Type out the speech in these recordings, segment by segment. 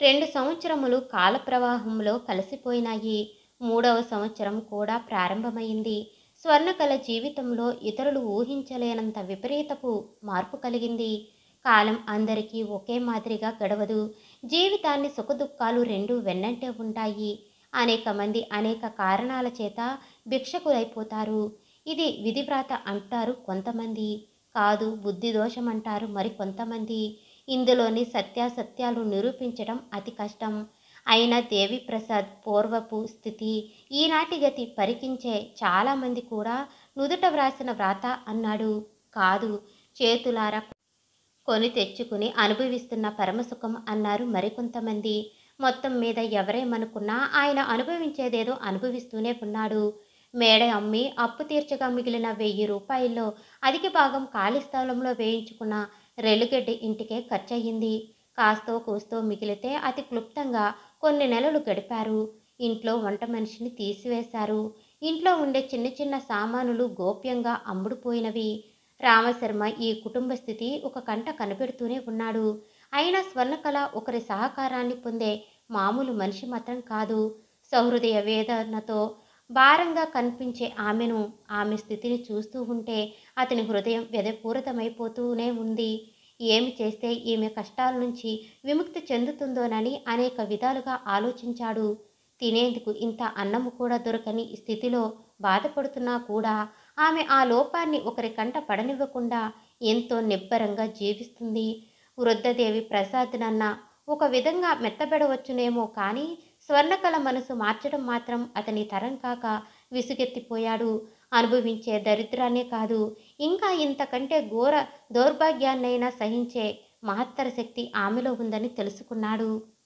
రెండు సంవత్సరములు కాలప్రవాహంలో కలిసిపోయినాయి మూడవ సంవత్సరం కూడా ప్రారంభమైంది స్వర్ణకళ జీవితంలో ఇతరులు ఊహించలేనంత విపరీతపు మార్పు కలిగింది కాలం అందరికీ ఒకే మాదిరిగా గడవదు జీవితాన్ని సుఖదుఖాలు రెండు వెన్నంటే ఉంటాయి అనేక మంది అనేక కారణాల చేత భిక్షకులైపోతారు ఇది విధివ్రాత అంటారు కొంతమంది కాదు బుద్ధి దోషం అంటారు మరి కొంతమంది ఇందులోని సత్యాసత్యాలు నిరూపించడం అతి కష్టం అయినా దేవి ప్రసాద్ పూర్వపు స్థితి ఈనాటి గతి పరికించే చాలామంది కూడా నుదుట వ్రాసిన వ్రాత అన్నాడు కాదు చేతులారా కొని తెచ్చుకుని అనుభవిస్తున్న పరమసుఖం అన్నారు మరికొంతమంది మొత్తం మీద ఎవరేమనుకున్నా ఆయన అనుభవించేదేదో అనుభవిస్తూనే ఉన్నాడు మేడ అమ్మి అప్పు తీర్చగా మిగిలిన వెయ్యి రూపాయల్లో అధిక భాగం ఖాళీ స్థలంలో వేయించుకున్న రెల్లుగడ్డి ఇంటికే ఖర్చయింది కాస్తో కూస్తో మిగిలితే అతి క్లుప్తంగా కొన్ని నెలలు గడిపారు ఇంట్లో వంట మనిషిని తీసివేశారు ఇంట్లో ఉండే చిన్న చిన్న సామానులు గోప్యంగా అమ్ముడుపోయినవి రామశర్మ ఈ కుటుంబ స్థితి ఒక కంట కనిపెడుతూనే ఉన్నాడు అయినా స్వర్ణకళ ఒకరి సహకారాన్ని పొందే మామూలు మనిషి మాత్రం కాదు సహృదయ వేదనతో భారంగా కనిపించే ఆమెను ఆమె స్థితిని చూస్తూ ఉంటే అతని హృదయం వ్యధపూరితమైపోతూనే ఉంది ఏమి చేస్తే ఈమె కష్టాల నుంచి విముక్తి చెందుతుందోనని అనేక విధాలుగా ఆలోచించాడు తినేందుకు ఇంత అన్నము కూడా దొరకని స్థితిలో బాధపడుతున్నా కూడా ఆమె ఆ లోపాన్ని ఒకరి కంట పడనివ్వకుండా ఎంతో నిబ్బరంగా జీవిస్తుంది వృద్ధదేవి ప్రసాద్నన్న ఒక విధంగా మెత్తబెడవచ్చునేమో కానీ స్వర్ణకళ మనసు మార్చడం మాత్రం అతని తరం కాక విసుగెత్తిపోయాడు అనుభవించే దరిద్రాన్నే కాదు ఇంకా ఇంతకంటే ఘోర దౌర్భాగ్యాన్నైనా సహించే మహత్తర శక్తి ఆమెలో ఉందని తెలుసుకున్నాడు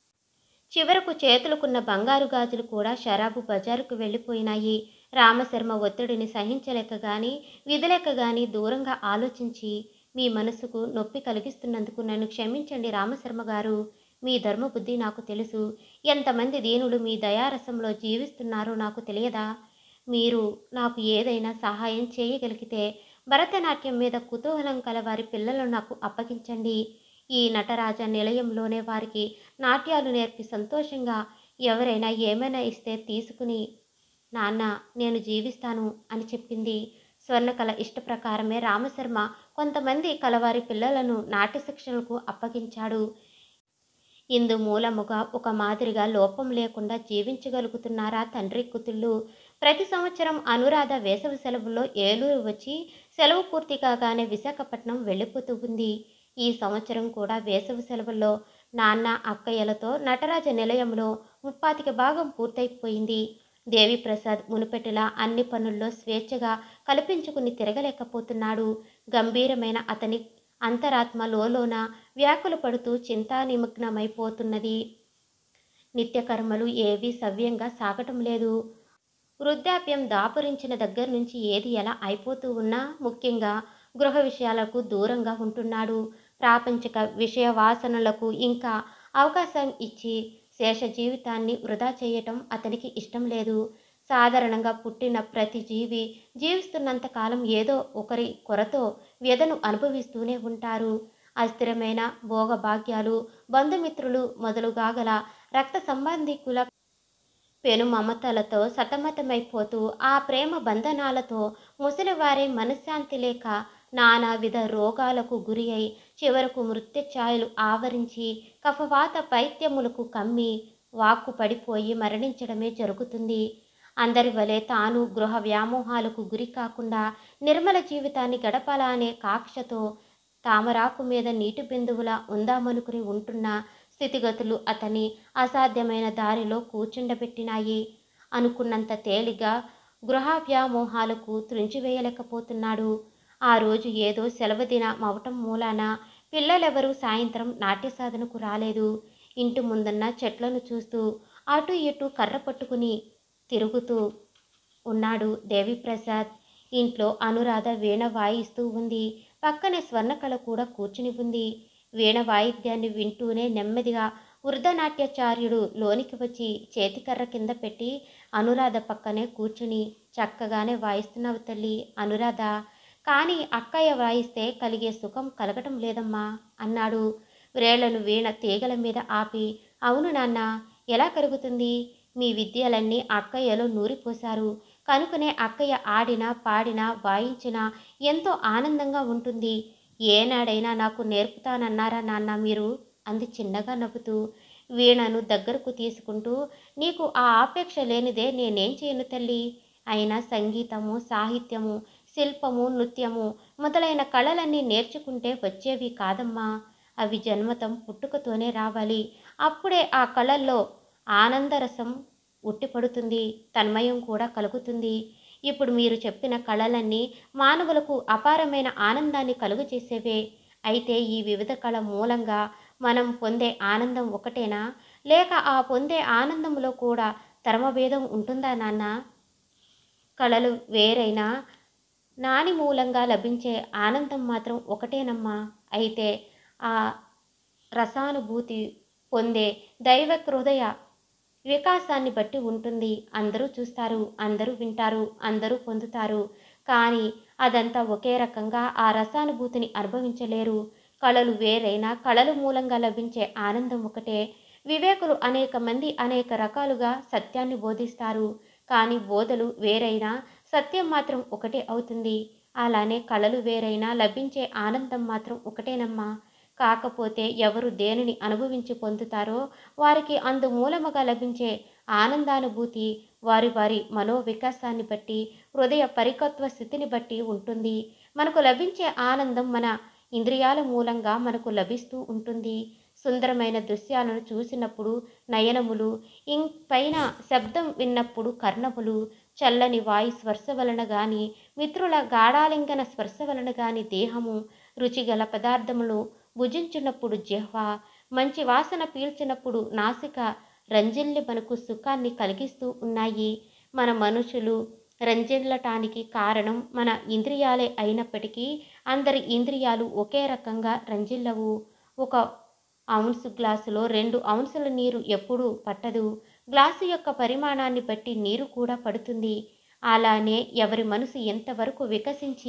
చివరకు చేతులకున్న బంగారు గాజులు కూడా షరాబు బజారుకు వెళ్ళిపోయినాయి రామశర్మ ఒత్తిడిని సహించలేక గాని విధలేక గాని దూరంగా ఆలోచించి మీ మనసుకు నొప్పి కలిగిస్తున్నందుకు నన్ను క్షమించండి రామశర్మ గారు మీ ధర్మబుద్ధి నాకు తెలుసు ఎంతమంది దీనులు మీ దయారసంలో జీవిస్తున్నారో నాకు తెలియదా మీరు నాకు ఏదైనా సహాయం చేయగలిగితే భరతనాట్యం మీద కుతూహలం కల వారి పిల్లలను నాకు అప్పగించండి ఈ నటరాజ నిలయంలోనే వారికి నాట్యాలు నేర్పి సంతోషంగా ఎవరైనా ఏమైనా ఇస్తే తీసుకుని నాన్న నేను జీవిస్తాను అని చెప్పింది స్వర్ణకళ ఇష్ట ప్రకారమే రామశర్మ కొంతమంది కలవారి పిల్లలను నాట్య శిక్షణకు అప్పగించాడు ఇందు మూలముగా ఒక మాదిరిగా లోపం లేకుండా జీవించగలుగుతున్నారా తండ్రి కుతుళ్ళు ప్రతి సంవత్సరం అనురాధ వేసవి సెలవుల్లో ఏలూరు వచ్చి సెలవు పూర్తి కాగానే విశాఖపట్నం వెళ్ళిపోతూ ఉంది ఈ సంవత్సరం కూడా వేసవి సెలవుల్లో నాన్న అక్కయ్యలతో నటరాజ నిలయంలో ముప్పాతిక భాగం పూర్తయిపోయింది దేవిప్రసాద్ మునుపెటిలా అన్ని పనుల్లో స్వేచ్ఛగా కల్పించుకుని తిరగలేకపోతున్నాడు గంభీరమైన అతని అంతరాత్మ లోలోన వ్యాకులు పడుతూ చింతా నిమగ్నమైపోతున్నది నిత్యకర్మలు ఏవీ సవ్యంగా సాగటం లేదు వృద్ధాప్యం దాపురించిన దగ్గర నుంచి ఏది ఎలా అయిపోతూ ఉన్నా ముఖ్యంగా గృహ విషయాలకు దూరంగా ఉంటున్నాడు ప్రాపంచిక విషయ వాసనలకు ఇంకా అవకాశం ఇచ్చి శేష జీవితాన్ని వృధా చేయటం అతనికి ఇష్టం లేదు సాధారణంగా పుట్టిన ప్రతి జీవి జీవిస్తున్నంత కాలం ఏదో ఒకరి కొరతో వ్యధను అనుభవిస్తూనే ఉంటారు అస్థిరమైన భోగభాగ్యాలు బంధుమిత్రులు మొదలుగాగల రక్త సంబంధికుల పెను మమతలతో సతమతమైపోతూ ఆ ప్రేమ బంధనాలతో ముసలివారే మనశ్శాంతి లేక నానావిధ రోగాలకు గురి అయి చివరకు మృత్యుఛాయలు ఆవరించి కఫవాత పైత్యములకు కమ్మి వాక్కు పడిపోయి మరణించడమే జరుగుతుంది అందరి వలె తాను గృహ వ్యామోహాలకు గురి కాకుండా నిర్మల జీవితాన్ని గడపాలా అనే కాక్షతో తామరాకు మీద నీటి బిందువులా ఉందామనుకుని ఉంటున్న స్థితిగతులు అతని అసాధ్యమైన దారిలో కూర్చుండబెట్టినాయి అనుకున్నంత తేలిగా గృహ వ్యామోహాలకు త్రుంచివేయలేకపోతున్నాడు ఆ రోజు ఏదో సెలవుదిన మవటం మూలాన పిల్లలెవరూ సాయంత్రం నాట్య సాధనకు రాలేదు ఇంటి ముందున్న చెట్లను చూస్తూ అటు ఇటు కర్ర పట్టుకుని తిరుగుతూ ఉన్నాడు దేవిప్రసాద్ ఇంట్లో అనురాధ వీణ వాయిస్తూ ఉంది పక్కనే స్వర్ణకళ కూడా కూర్చుని ఉంది వీణ వాయిద్యాన్ని వింటూనే నెమ్మదిగా వృద్ధనాట్యాచార్యుడు లోనికి వచ్చి చేతికర్ర కింద పెట్టి అనురాధ పక్కనే కూర్చుని చక్కగానే వాయిస్తున్నావు తల్లి అనురాధ కానీ అక్కయ్య వాయిస్తే కలిగే సుఖం కలగటం లేదమ్మా అన్నాడు వ్రేళ్లను వీణ తీగల మీద ఆపి అవును నాన్న ఎలా కరుగుతుంది మీ విద్యలన్నీ అక్కయ్యలో నూరిపోశారు కనుకనే అక్కయ్య ఆడినా పాడినా వాయించినా ఎంతో ఆనందంగా ఉంటుంది ఏనాడైనా నాకు నేర్పుతానన్నారా నాన్న మీరు అంది చిన్నగా నవ్వుతూ వీణను దగ్గరకు తీసుకుంటూ నీకు ఆ ఆపేక్ష లేనిదే నేనేం చేయను తల్లి అయినా సంగీతము సాహిత్యము శిల్పము నృత్యము మొదలైన కళలన్నీ నేర్చుకుంటే వచ్చేవి కాదమ్మా అవి జన్మతం పుట్టుకతోనే రావాలి అప్పుడే ఆ కళల్లో ఆనందరసం ఉట్టిపడుతుంది తన్మయం కూడా కలుగుతుంది ఇప్పుడు మీరు చెప్పిన కళలన్నీ మానవులకు అపారమైన ఆనందాన్ని కలుగు చేసేవే అయితే ఈ వివిధ కళ మూలంగా మనం పొందే ఆనందం ఒకటేనా లేక ఆ పొందే ఆనందంలో కూడా తరమభేదం ఉంటుందా నాన్న కళలు వేరైనా నాని మూలంగా లభించే ఆనందం మాత్రం ఒకటేనమ్మా అయితే ఆ రసానుభూతి పొందే దైవ హృదయ వికాసాన్ని బట్టి ఉంటుంది అందరూ చూస్తారు అందరూ వింటారు అందరూ పొందుతారు కానీ అదంతా ఒకే రకంగా ఆ రసానుభూతిని అనుభవించలేరు కళలు వేరైనా కళల మూలంగా లభించే ఆనందం ఒకటే వివేకులు అనేక మంది అనేక రకాలుగా సత్యాన్ని బోధిస్తారు కానీ బోధలు వేరైనా సత్యం మాత్రం ఒకటే అవుతుంది అలానే కళలు వేరైనా లభించే ఆనందం మాత్రం ఒకటేనమ్మా కాకపోతే ఎవరు దేనిని అనుభవించి పొందుతారో వారికి అందు మూలముగా లభించే ఆనందానుభూతి వారి వారి మనోవికాసాన్ని బట్టి హృదయ పరికత్వ స్థితిని బట్టి ఉంటుంది మనకు లభించే ఆనందం మన ఇంద్రియాల మూలంగా మనకు లభిస్తూ ఉంటుంది సుందరమైన దృశ్యాలను చూసినప్పుడు నయనములు ఇం పైన శబ్దం విన్నప్పుడు కర్ణములు చల్లని వాయు స్పర్శ వలన గాని మిత్రుల గాఢాలింగన స్పర్శ వలన గాని దేహము రుచిగల పదార్థములు భుజించినప్పుడు జిహ్వ మంచి వాసన పీల్చినప్పుడు నాసిక రంజిల్లి మనకు సుఖాన్ని కలిగిస్తూ ఉన్నాయి మన మనుషులు రంజిల్లటానికి కారణం మన ఇంద్రియాలే అయినప్పటికీ అందరి ఇంద్రియాలు ఒకే రకంగా రంజిల్లవు ఒక ఔన్సు గ్లాసులో రెండు ఔన్సుల నీరు ఎప్పుడూ పట్టదు గ్లాసు యొక్క పరిమాణాన్ని బట్టి నీరు కూడా పడుతుంది అలానే ఎవరి మనసు ఎంతవరకు వికసించి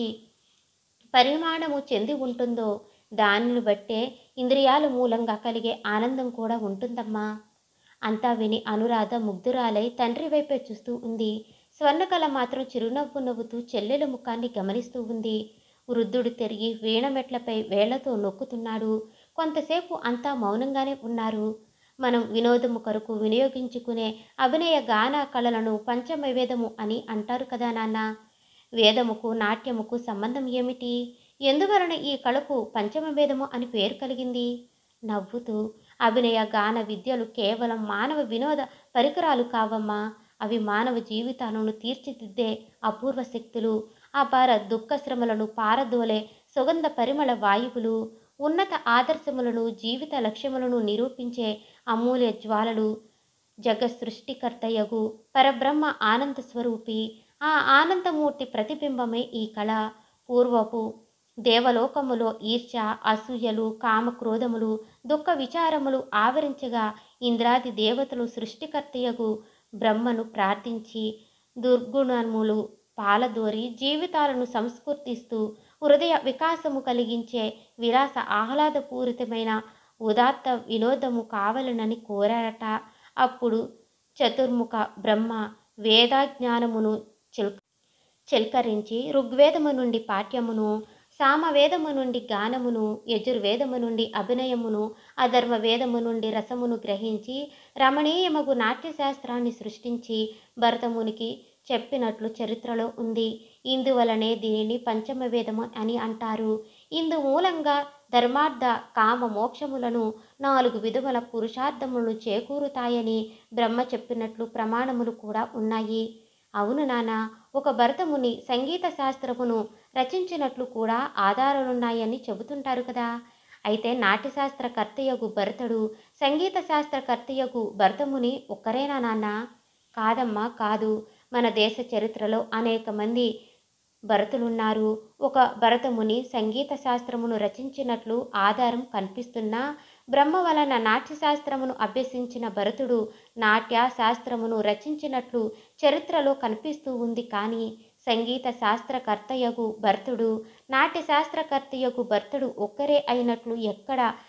పరిమాణము చెంది ఉంటుందో దానిని బట్టే ఇంద్రియాల మూలంగా కలిగే ఆనందం కూడా ఉంటుందమ్మా అంతా విని అనురాధ ముగ్ధురాలై తండ్రి వైపే చూస్తూ ఉంది స్వర్ణకళ మాత్రం చిరునవ్వు నవ్వుతూ చెల్లెల ముఖాన్ని గమనిస్తూ ఉంది వృద్ధుడు తిరిగి వీణమెట్లపై వేళ్లతో నొక్కుతున్నాడు కొంతసేపు అంతా మౌనంగానే ఉన్నారు మనం వినోదము కొరకు వినియోగించుకునే అభినయ గాన కళలను పంచమవేదము అని అంటారు కదా నాన్న వేదముకు నాట్యముకు సంబంధం ఏమిటి ఎందువలన ఈ కళకు పంచమవేదము అని పేరు కలిగింది నవ్వుతూ అభినయ గాన విద్యలు కేవలం మానవ వినోద పరికరాలు కావమ్మా అవి మానవ జీవితాలను తీర్చిదిద్దే అపూర్వ శక్తులు అపార దుఃఖ శ్రమలను పారదోలే సుగంధ పరిమళ వాయువులు ఉన్నత ఆదర్శములను జీవిత లక్ష్యములను నిరూపించే అమూల్య జ్వాలలు జగ సృష్టికర్తయగు పరబ్రహ్మ ఆనంద స్వరూపి ఆ ఆనందమూర్తి ప్రతిబింబమే ఈ కళ పూర్వపు దేవలోకములో ఈర్ష అసూయలు కామక్రోధములు దుఃఖ విచారములు ఆవరించగా ఇంద్రాది దేవతలు సృష్టికర్తయగు బ్రహ్మను ప్రార్థించి దుర్గుణములు పాలదోరి జీవితాలను సంస్కృతిస్తూ హృదయ వికాసము కలిగించే విలాస ఆహ్లాదపూరితమైన ఉదాత్త వినోదము కావలనని కోరారట అప్పుడు చతుర్ముఖ బ్రహ్మ వేదాజ్ఞానమును చిల్ చిల్కరించి ఋగ్వేదము నుండి పాఠ్యమును సామవేదము నుండి గానమును యజుర్వేదము నుండి అభినయమును అధర్వ వేదము నుండి రసమును గ్రహించి రమణీయమగు నాట్యశాస్త్రాన్ని సృష్టించి భరతమునికి చెప్పినట్లు చరిత్రలో ఉంది ఇందువలనే దీనిని పంచమవేదము అని అంటారు ఇందు మూలంగా ధర్మార్థ కామ మోక్షములను నాలుగు విధముల పురుషార్థములను చేకూరుతాయని బ్రహ్మ చెప్పినట్లు ప్రమాణములు కూడా ఉన్నాయి అవును నాన్న ఒక భరతముని సంగీత శాస్త్రమును రచించినట్లు కూడా ఆధారాలున్నాయని చెబుతుంటారు కదా అయితే నాట్యశాస్త్ర కర్తయగు భరతుడు సంగీత శాస్త్ర కర్తయగు భరతముని ఒక్కరేనా నాన్న కాదమ్మా కాదు మన దేశ చరిత్రలో అనేక మంది భరతులున్నారు ఒక భరతముని సంగీత శాస్త్రమును రచించినట్లు ఆధారం కనిపిస్తున్నా బ్రహ్మ వలన నాట్యశాస్త్రమును అభ్యసించిన భరతుడు నాట్య శాస్త్రమును రచించినట్లు చరిత్రలో కనిపిస్తూ ఉంది కానీ సంగీత శాస్త్రకర్తయగు భర్తుడు నాట్య శాస్త్రకర్తయగు భర్తుడు ఒక్కరే అయినట్లు ఎక్కడ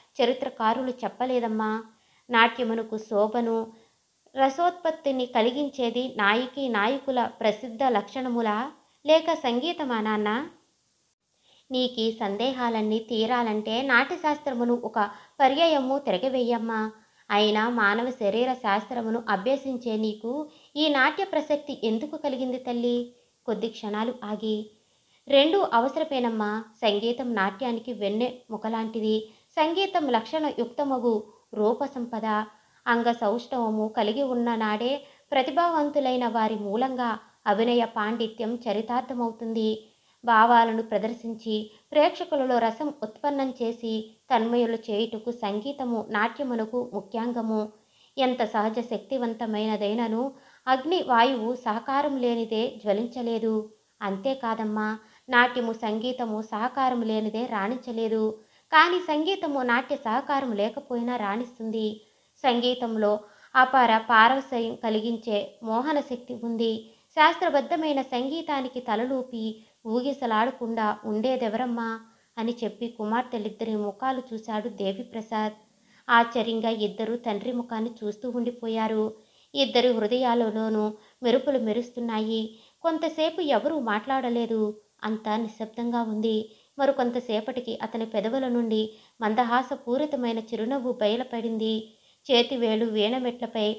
చరిత్రకారులు చెప్పలేదమ్మా నాట్యమునకు శోభను రసోత్పత్తిని కలిగించేది నాయకి నాయకుల ప్రసిద్ధ లక్షణములా లేక సంగీతమా నాన్న నీకీ సందేహాలన్నీ తీరాలంటే నాట్యశాస్త్రమును ఒక పర్యాయము తిరగవేయమ్మా అయినా మానవ శరీర శాస్త్రమును అభ్యసించే నీకు ఈ నాట్య ప్రసక్తి ఎందుకు కలిగింది తల్లి కొద్ది క్షణాలు ఆగి రెండు అవసరమేనమ్మా సంగీతం నాట్యానికి వెన్నె ముఖలాంటిది సంగీతం లక్షణ యుక్తమగు రూప సంపద అంగ సౌష్ఠవము కలిగి ఉన్న నాడే ప్రతిభావంతులైన వారి మూలంగా అభినయ పాండిత్యం చరితార్థమవుతుంది భావాలను ప్రదర్శించి ప్రేక్షకులలో రసం ఉత్పన్నం చేసి తన్మయులు చేయుటకు సంగీతము నాట్యమునకు ముఖ్యాంగము ఎంత సహజ శక్తివంతమైనదైనను అగ్ని వాయువు సహకారం లేనిదే జ్వలించలేదు అంతేకాదమ్మా నాట్యము సంగీతము సహకారం లేనిదే రాణించలేదు కానీ సంగీతము నాట్య సహకారం లేకపోయినా రాణిస్తుంది సంగీతంలో అపార పారవస్యం కలిగించే మోహన శక్తి ఉంది శాస్త్రబద్ధమైన సంగీతానికి తలలూపి ఊగిసలాడకుండా ఉండేదెవరమ్మా అని చెప్పి కుమార్తెలిద్దరి ముఖాలు చూశాడు దేవిప్రసాద్ ఆశ్చర్యంగా ఇద్దరు తండ్రి ముఖాన్ని చూస్తూ ఉండిపోయారు ఇద్దరి హృదయాలలోనూ మెరుపులు మెరుస్తున్నాయి కొంతసేపు ఎవరూ మాట్లాడలేదు అంతా నిశ్శబ్దంగా ఉంది మరికొంతసేపటికి అతని పెదవుల నుండి మందహాసపూరితమైన చిరునవ్వు బయలుపడింది చేతివేలు వీణమెట్లపై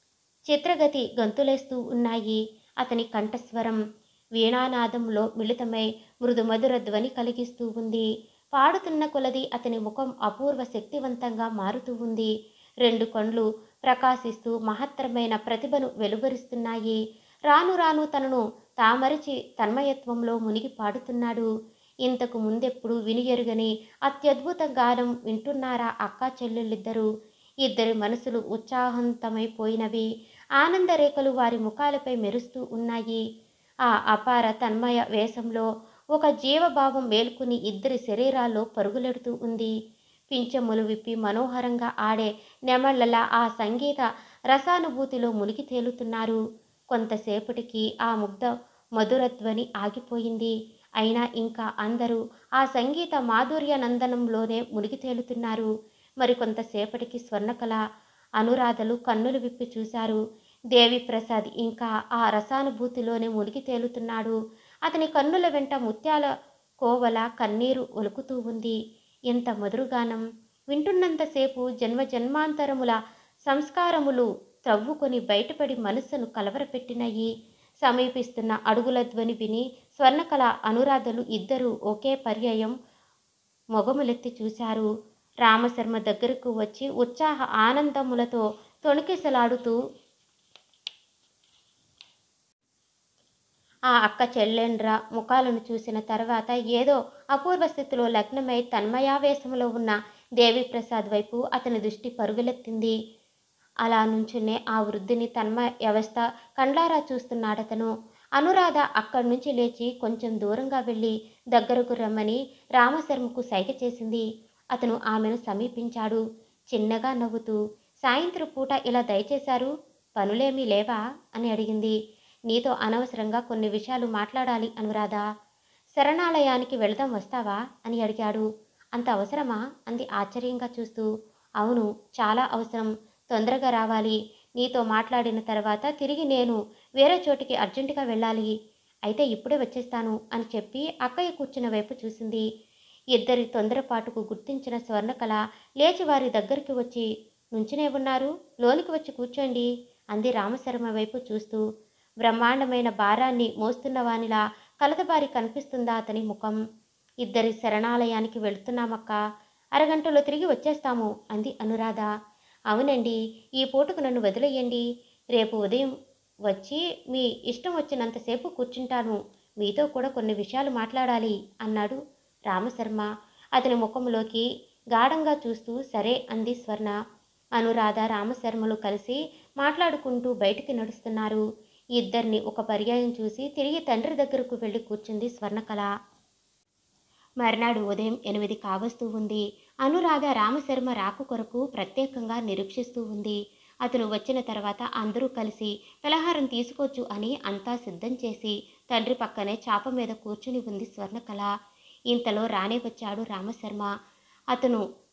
చిత్రగతి గంతులేస్తూ ఉన్నాయి అతని కంఠస్వరం వీణానాదంలో మిళితమై మృదుమధుర ధ్వని కలిగిస్తూ ఉంది పాడుతున్న కొలది అతని ముఖం అపూర్వ శక్తివంతంగా మారుతూ ఉంది రెండు కండ్లు ప్రకాశిస్తూ మహత్తరమైన ప్రతిభను వెలువరిస్తున్నాయి రాను రాను తనను తామరిచి తన్మయత్వంలో మునిగి పాడుతున్నాడు ఇంతకు ముందెప్పుడు వినియరుగని అత్యద్భుత గానం వింటున్నారా అక్కా చెల్లెళ్ళిద్దరూ ఇద్దరి మనసులు ఉత్సాహంతమైపోయినవి ఆనందరేఖలు వారి ముఖాలపై మెరుస్తూ ఉన్నాయి ఆ అపార తన్మయ వేషంలో ఒక జీవభావం మేల్కొని ఇద్దరి శరీరాల్లో పరుగులెడుతూ ఉంది పింఛములు విప్పి మనోహరంగా ఆడే నెమళ్లలా ఆ సంగీత రసానుభూతిలో మునిగి తేలుతున్నారు కొంతసేపటికి ఆ ముగ్ధ మధురధ్వని ఆగిపోయింది అయినా ఇంకా అందరూ ఆ సంగీత మాధుర్య నందనంలోనే మునిగి తేలుతున్నారు మరికొంతసేపటికి స్వర్ణకళ అనురాధలు కన్నులు విప్పి చూశారు దేవి ప్రసాద్ ఇంకా ఆ రసానుభూతిలోనే మునిగి తేలుతున్నాడు అతని కన్నుల వెంట ముత్యాల కోవల కన్నీరు ఒలుకుతూ ఉంది ఎంత మధురగానం వింటున్నంతసేపు జన్మ జన్మాంతరముల సంస్కారములు త్రవ్వుకొని బయటపడి మనస్సును కలవరపెట్టినయి సమీపిస్తున్న అడుగుల ధ్వని విని స్వర్ణకళ అనురాధలు ఇద్దరూ ఒకే పర్యాయం మొగములెత్తి చూశారు రామశర్మ దగ్గరకు వచ్చి ఉత్సాహ ఆనందములతో తొణికిసలాడుతూ ఆ అక్క చెల్లెండ్ర ముఖాలను చూసిన తర్వాత ఏదో అపూర్వ స్థితిలో లగ్నమై తన్మయావేశంలో ఉన్న దేవిప్రసాద్ వైపు అతని దృష్టి పరుగులెత్తింది అలా నుంచునే ఆ వృద్ధిని తన్మ వ్యవస్థ కండ్లారా చూస్తున్నాడతను అనురాధ అక్కడి నుంచి లేచి కొంచెం దూరంగా వెళ్ళి దగ్గరకు రమ్మని రామశర్మకు సైగ చేసింది అతను ఆమెను సమీపించాడు చిన్నగా నవ్వుతూ సాయంత్రం పూట ఇలా దయచేశారు పనులేమీ లేవా అని అడిగింది నీతో అనవసరంగా కొన్ని విషయాలు మాట్లాడాలి అనురాధ శరణాలయానికి వెళదాం వస్తావా అని అడిగాడు అంత అవసరమా అంది ఆశ్చర్యంగా చూస్తూ అవును చాలా అవసరం తొందరగా రావాలి నీతో మాట్లాడిన తర్వాత తిరిగి నేను వేరే చోటికి అర్జెంటుగా వెళ్ళాలి అయితే ఇప్పుడే వచ్చేస్తాను అని చెప్పి అక్కయ్య కూర్చున్న వైపు చూసింది ఇద్దరి తొందరపాటుకు గుర్తించిన స్వర్ణకళ లేచి వారి దగ్గరికి వచ్చి నుంచునే ఉన్నారు లోనికి వచ్చి కూర్చోండి అంది రామశర్మ వైపు చూస్తూ బ్రహ్మాండమైన భారాన్ని మోస్తున్న వానిలా కలతబారి కనిపిస్తుందా అతని ముఖం ఇద్దరి శరణాలయానికి వెళుతున్నామక్క అరగంటలో తిరిగి వచ్చేస్తాము అంది అనురాధ అవునండి ఈ పూటకు నన్ను వదిలేయండి రేపు ఉదయం వచ్చి మీ ఇష్టం వచ్చినంతసేపు కూర్చుంటాను మీతో కూడా కొన్ని విషయాలు మాట్లాడాలి అన్నాడు రామశర్మ అతని ముఖంలోకి గాఢంగా చూస్తూ సరే అంది స్వర్ణ అనురాధ రామశర్మలు కలిసి మాట్లాడుకుంటూ బయటికి నడుస్తున్నారు ఇద్దరిని ఒక పర్యాయం చూసి తిరిగి తండ్రి దగ్గరకు వెళ్ళి కూర్చుంది స్వర్ణకళ మర్నాడు ఉదయం ఎనిమిది కావస్తూ ఉంది అనురాధ రామశర్మ రాకు కొరకు ప్రత్యేకంగా నిరీక్షిస్తూ ఉంది అతను వచ్చిన తర్వాత అందరూ కలిసి పలహారం తీసుకోవచ్చు అని అంతా సిద్ధం చేసి తండ్రి పక్కనే చాప మీద కూర్చుని ఉంది స్వర్ణకళ ఇంతలో రానే వచ్చాడు రామశర్మ అతను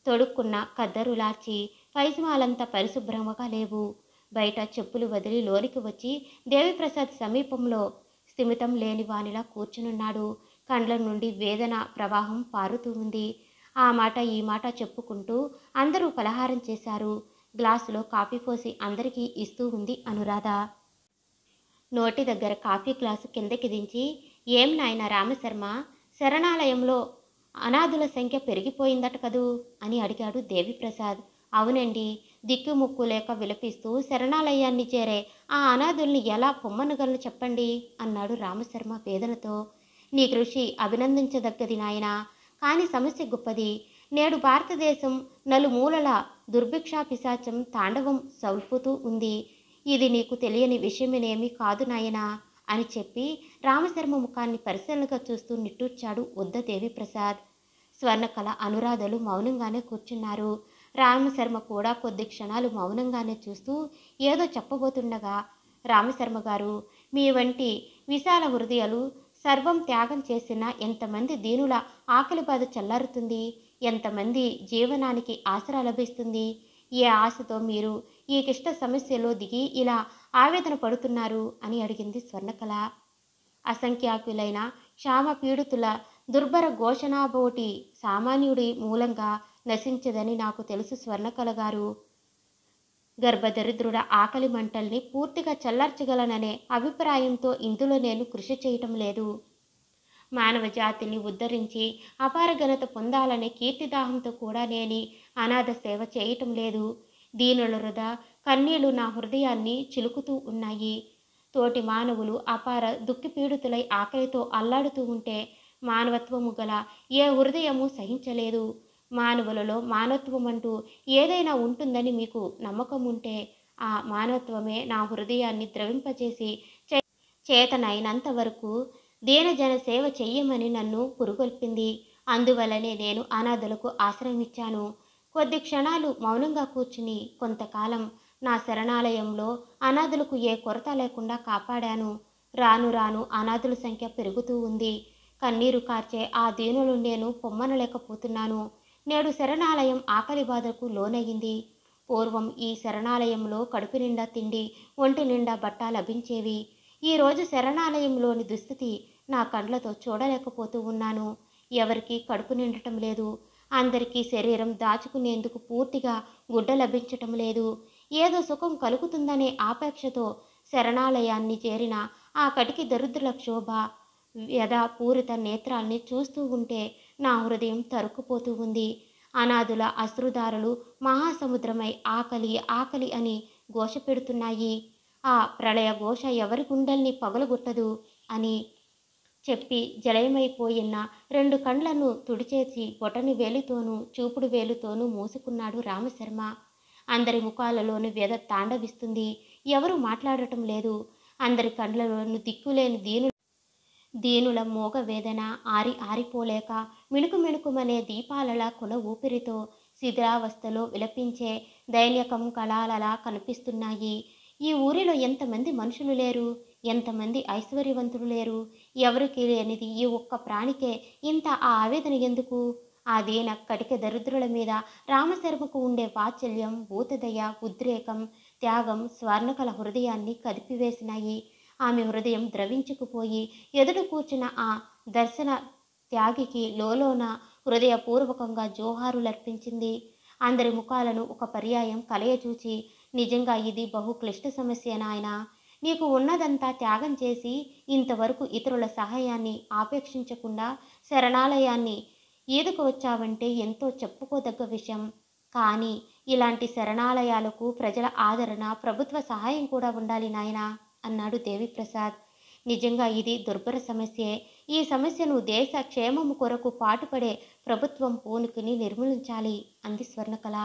తొడుక్కున్న కద్దరులార్చి పైజమాలంతా పరిశుభ్రంగా లేవు బయట చెప్పులు వదిలి లోనికి వచ్చి దేవిప్రసాద్ సమీపంలో స్థిమితం లేని వానిలా కూర్చునున్నాడు కండ్ల నుండి వేదన ప్రవాహం పారుతూ ఉంది ఆ మాట ఈ మాట చెప్పుకుంటూ అందరూ పలహారం చేశారు గ్లాసులో కాఫీ పోసి అందరికీ ఇస్తూ ఉంది అనురాధ నోటి దగ్గర కాఫీ గ్లాసు కిందకి దించి ఏం నాయన రామశర్మ శరణాలయంలో అనాథుల సంఖ్య పెరిగిపోయిందట కదూ అని అడిగాడు దేవిప్రసాద్ అవునండి దిక్కుముక్కు లేక విలపిస్తూ శరణాలయాన్ని చేరే ఆ అనాథుల్ని ఎలా పొమ్మనగలను చెప్పండి అన్నాడు రామశర్మ వేదనతో నీ కృషి అభినందించదగ్గది నాయనా కానీ సమస్య గొప్పది నేడు భారతదేశం నలుమూలల దుర్భిక్షా పిశాచం తాండవం సౌల్పుతూ ఉంది ఇది నీకు తెలియని విషయమేమీ కాదు నాయనా అని చెప్పి రామశర్మ ముఖాన్ని పరిశీలనగా చూస్తూ నిట్టూర్చాడు ఉద్దదేవి ప్రసాద్ స్వర్ణకళ అనురాధలు మౌనంగానే కూర్చున్నారు రామశర్మ కూడా కొద్ది క్షణాలు మౌనంగానే చూస్తూ ఏదో చెప్పబోతుండగా రామశర్మ గారు మీ వంటి విశాల హృదయాలు సర్వం త్యాగం చేసిన ఎంతమంది దీనుల ఆకలి బాధ చల్లారుతుంది ఎంతమంది జీవనానికి ఆసరా లభిస్తుంది ఏ ఆశతో మీరు ఈ క్లిష్ట సమస్యలో దిగి ఇలా ఆవేదన పడుతున్నారు అని అడిగింది స్వర్ణకళ అసంఖ్యాకులైన క్షామ పీడితుల దుర్భర ఘోషణాబోటి సామాన్యుడి మూలంగా నశించదని నాకు తెలుసు స్వర్ణకళ గారు గర్భదరిద్రుడ ఆకలి మంటల్ని పూర్తిగా చల్లార్చగలననే అభిప్రాయంతో ఇందులో నేను కృషి చేయటం లేదు మానవ జాతిని ఉద్ధరించి అపార ఘనత పొందాలనే కీర్తిదాహంతో కూడా నేను అనాథ సేవ చేయటం లేదు దీనుల హృద కన్నీళ్లు నా హృదయాన్ని చిలుకుతూ ఉన్నాయి తోటి మానవులు అపార దుఃఖపీడితులై ఆకలితో అల్లాడుతూ ఉంటే మానవత్వము గల ఏ హృదయము సహించలేదు మానవులలో మానవత్వం అంటూ ఏదైనా ఉంటుందని మీకు నమ్మకం ఉంటే ఆ మానవత్వమే నా హృదయాన్ని ద్రవింపచేసి చే- చేతనైనంత వరకు దీనజన సేవ చెయ్యమని నన్ను పురుగొల్పింది అందువలనే నేను అనాథలకు ఆశ్రయం ఇచ్చాను కొద్ది క్షణాలు మౌనంగా కూర్చుని కొంతకాలం నా శరణాలయంలో అనాథులకు ఏ కొరత లేకుండా కాపాడాను రాను రాను అనాథుల సంఖ్య పెరుగుతూ ఉంది కన్నీరు కార్చే ఆ దీనులు నేను పొమ్మనలేకపోతున్నాను నేడు శరణాలయం ఆకలి బాధకు లోనయ్యింది పూర్వం ఈ శరణాలయంలో కడుపు నిండా తిండి ఒంటి నిండా బట్ట లభించేవి ఈరోజు శరణాలయంలోని దుస్థితి నా కండ్లతో చూడలేకపోతూ ఉన్నాను ఎవరికి కడుపు నిండటం లేదు అందరికీ శరీరం దాచుకునేందుకు పూర్తిగా గుడ్డ లభించటం లేదు ఏదో సుఖం కలుగుతుందనే ఆపేక్షతో శరణాలయాన్ని చేరిన ఆ కటికి దరిద్రుల క్షోభ వ్యధపూరిత నేత్రాల్ని చూస్తూ ఉంటే నా హృదయం తరుక్కుపోతూ ఉంది అనాథుల అశ్రుదారులు మహాసముద్రమై ఆకలి ఆకలి అని ఘోష పెడుతున్నాయి ఆ ప్రళయ ఘోష ఎవరి గుండెల్ని పగలగొట్టదు అని చెప్పి జలయమైపోయిన రెండు కండ్లను తుడిచేసి బొటని వేలుతోనూ చూపుడు వేలుతోనూ మూసుకున్నాడు రామశర్మ అందరి ముఖాలలోని వ్యధ తాండవిస్తుంది ఎవరు మాట్లాడటం లేదు అందరి కండ్లలోని దిక్కులేని దీను దీనుల మోగ వేదన ఆరి ఆరిపోలేక మిణుకు మిణుకుమనే దీపాలలా కుల ఊపిరితో శిథిలావస్థలో విలపించే దైన్యకం కళాలలా కనిపిస్తున్నాయి ఈ ఊరిలో ఎంతమంది మనుషులు లేరు ఎంతమంది ఐశ్వర్యవంతులు లేరు ఎవరికి లేనిది ఈ ఒక్క ప్రాణికే ఇంత ఆ ఆవేదన ఎందుకు ఆ దీన కటిక దరిద్రుల మీద రామశర్మకు ఉండే వాత్సల్యం భూతదయ ఉద్రేకం త్యాగం స్వర్ణకల హృదయాన్ని కదిపివేసినాయి ఆమె హృదయం ద్రవించుకుపోయి ఎదుట కూర్చున్న ఆ దర్శన త్యాగికి లోలోన హృదయపూర్వకంగా జోహారులర్పించింది అందరి ముఖాలను ఒక పర్యాయం కలయచూచి నిజంగా ఇది బహు క్లిష్ట సమస్య నాయనా నీకు ఉన్నదంతా త్యాగం చేసి ఇంతవరకు ఇతరుల సహాయాన్ని ఆపేక్షించకుండా శరణాలయాన్ని ఈదుకు వచ్చావంటే ఎంతో చెప్పుకోదగ్గ విషయం కానీ ఇలాంటి శరణాలయాలకు ప్రజల ఆదరణ ప్రభుత్వ సహాయం కూడా ఉండాలి నాయనా అన్నాడు దేవిప్రసాద్ నిజంగా ఇది దుర్భర సమస్యే ఈ సమస్యను దేశ క్షేమము కొరకు పాటుపడే ప్రభుత్వం పూనుకుని నిర్మూలించాలి అంది స్వర్ణకళ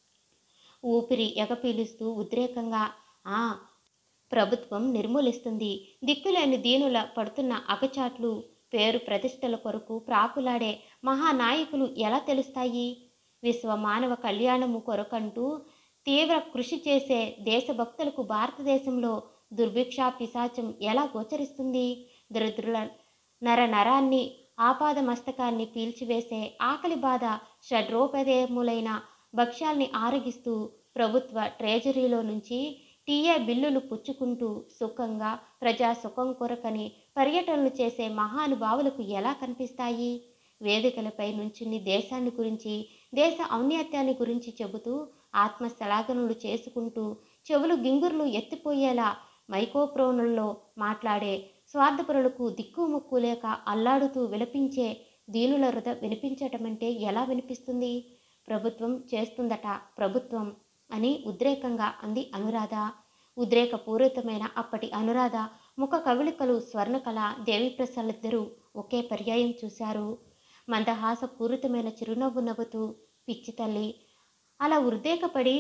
ఊపిరి ఎగపీలుస్తూ ఉద్రేకంగా ఆ ప్రభుత్వం నిర్మూలిస్తుంది దిక్కులేని దీనుల పడుతున్న అగచాట్లు పేరు ప్రతిష్టల కొరకు ప్రాకులాడే మహానాయకులు ఎలా తెలుస్తాయి విశ్వ మానవ కళ్యాణము కొరకంటూ తీవ్ర కృషి చేసే దేశభక్తులకు భారతదేశంలో దుర్భిక్షా పిశాచం ఎలా గోచరిస్తుంది దరిద్రుల నర నరాన్ని ఆపాద మస్తకాన్ని పీల్చివేసే ఆకలి బాధ షడ్రోపదేములైన భక్ష్యాల్ని ఆరగిస్తూ ప్రభుత్వ ట్రెజరీలో నుంచి టీఏ బిల్లులు పుచ్చుకుంటూ సుఖంగా ప్రజా సుఖం కొరకని పర్యటనలు చేసే మహానుభావులకు ఎలా కనిపిస్తాయి వేదికలపై నుంచుని దేశాన్ని గురించి దేశ ఔన్నత్యాన్ని గురించి చెబుతూ ఆత్మశలాఘనలు చేసుకుంటూ చెవులు గింగుర్లు ఎత్తిపోయేలా మైకోప్రోనుల్లో మాట్లాడే స్వార్థపరులకు దిక్కుముక్కు లేక అల్లాడుతూ విలపించే దీనుల హృద వినిపించటమంటే ఎలా వినిపిస్తుంది ప్రభుత్వం చేస్తుందట ప్రభుత్వం అని ఉద్రేకంగా అంది అనురాధ ఉద్రేకపూరితమైన అప్పటి అనురాధ ముఖ కవిళికలు స్వర్ణకళ దేవిప్రసాదిద్దరూ ఒకే పర్యాయం చూశారు మందహాసపూరితమైన చిరునవ్వు నవ్వుతూ పిచ్చి తల్లి అలా ఉద్రేకపడి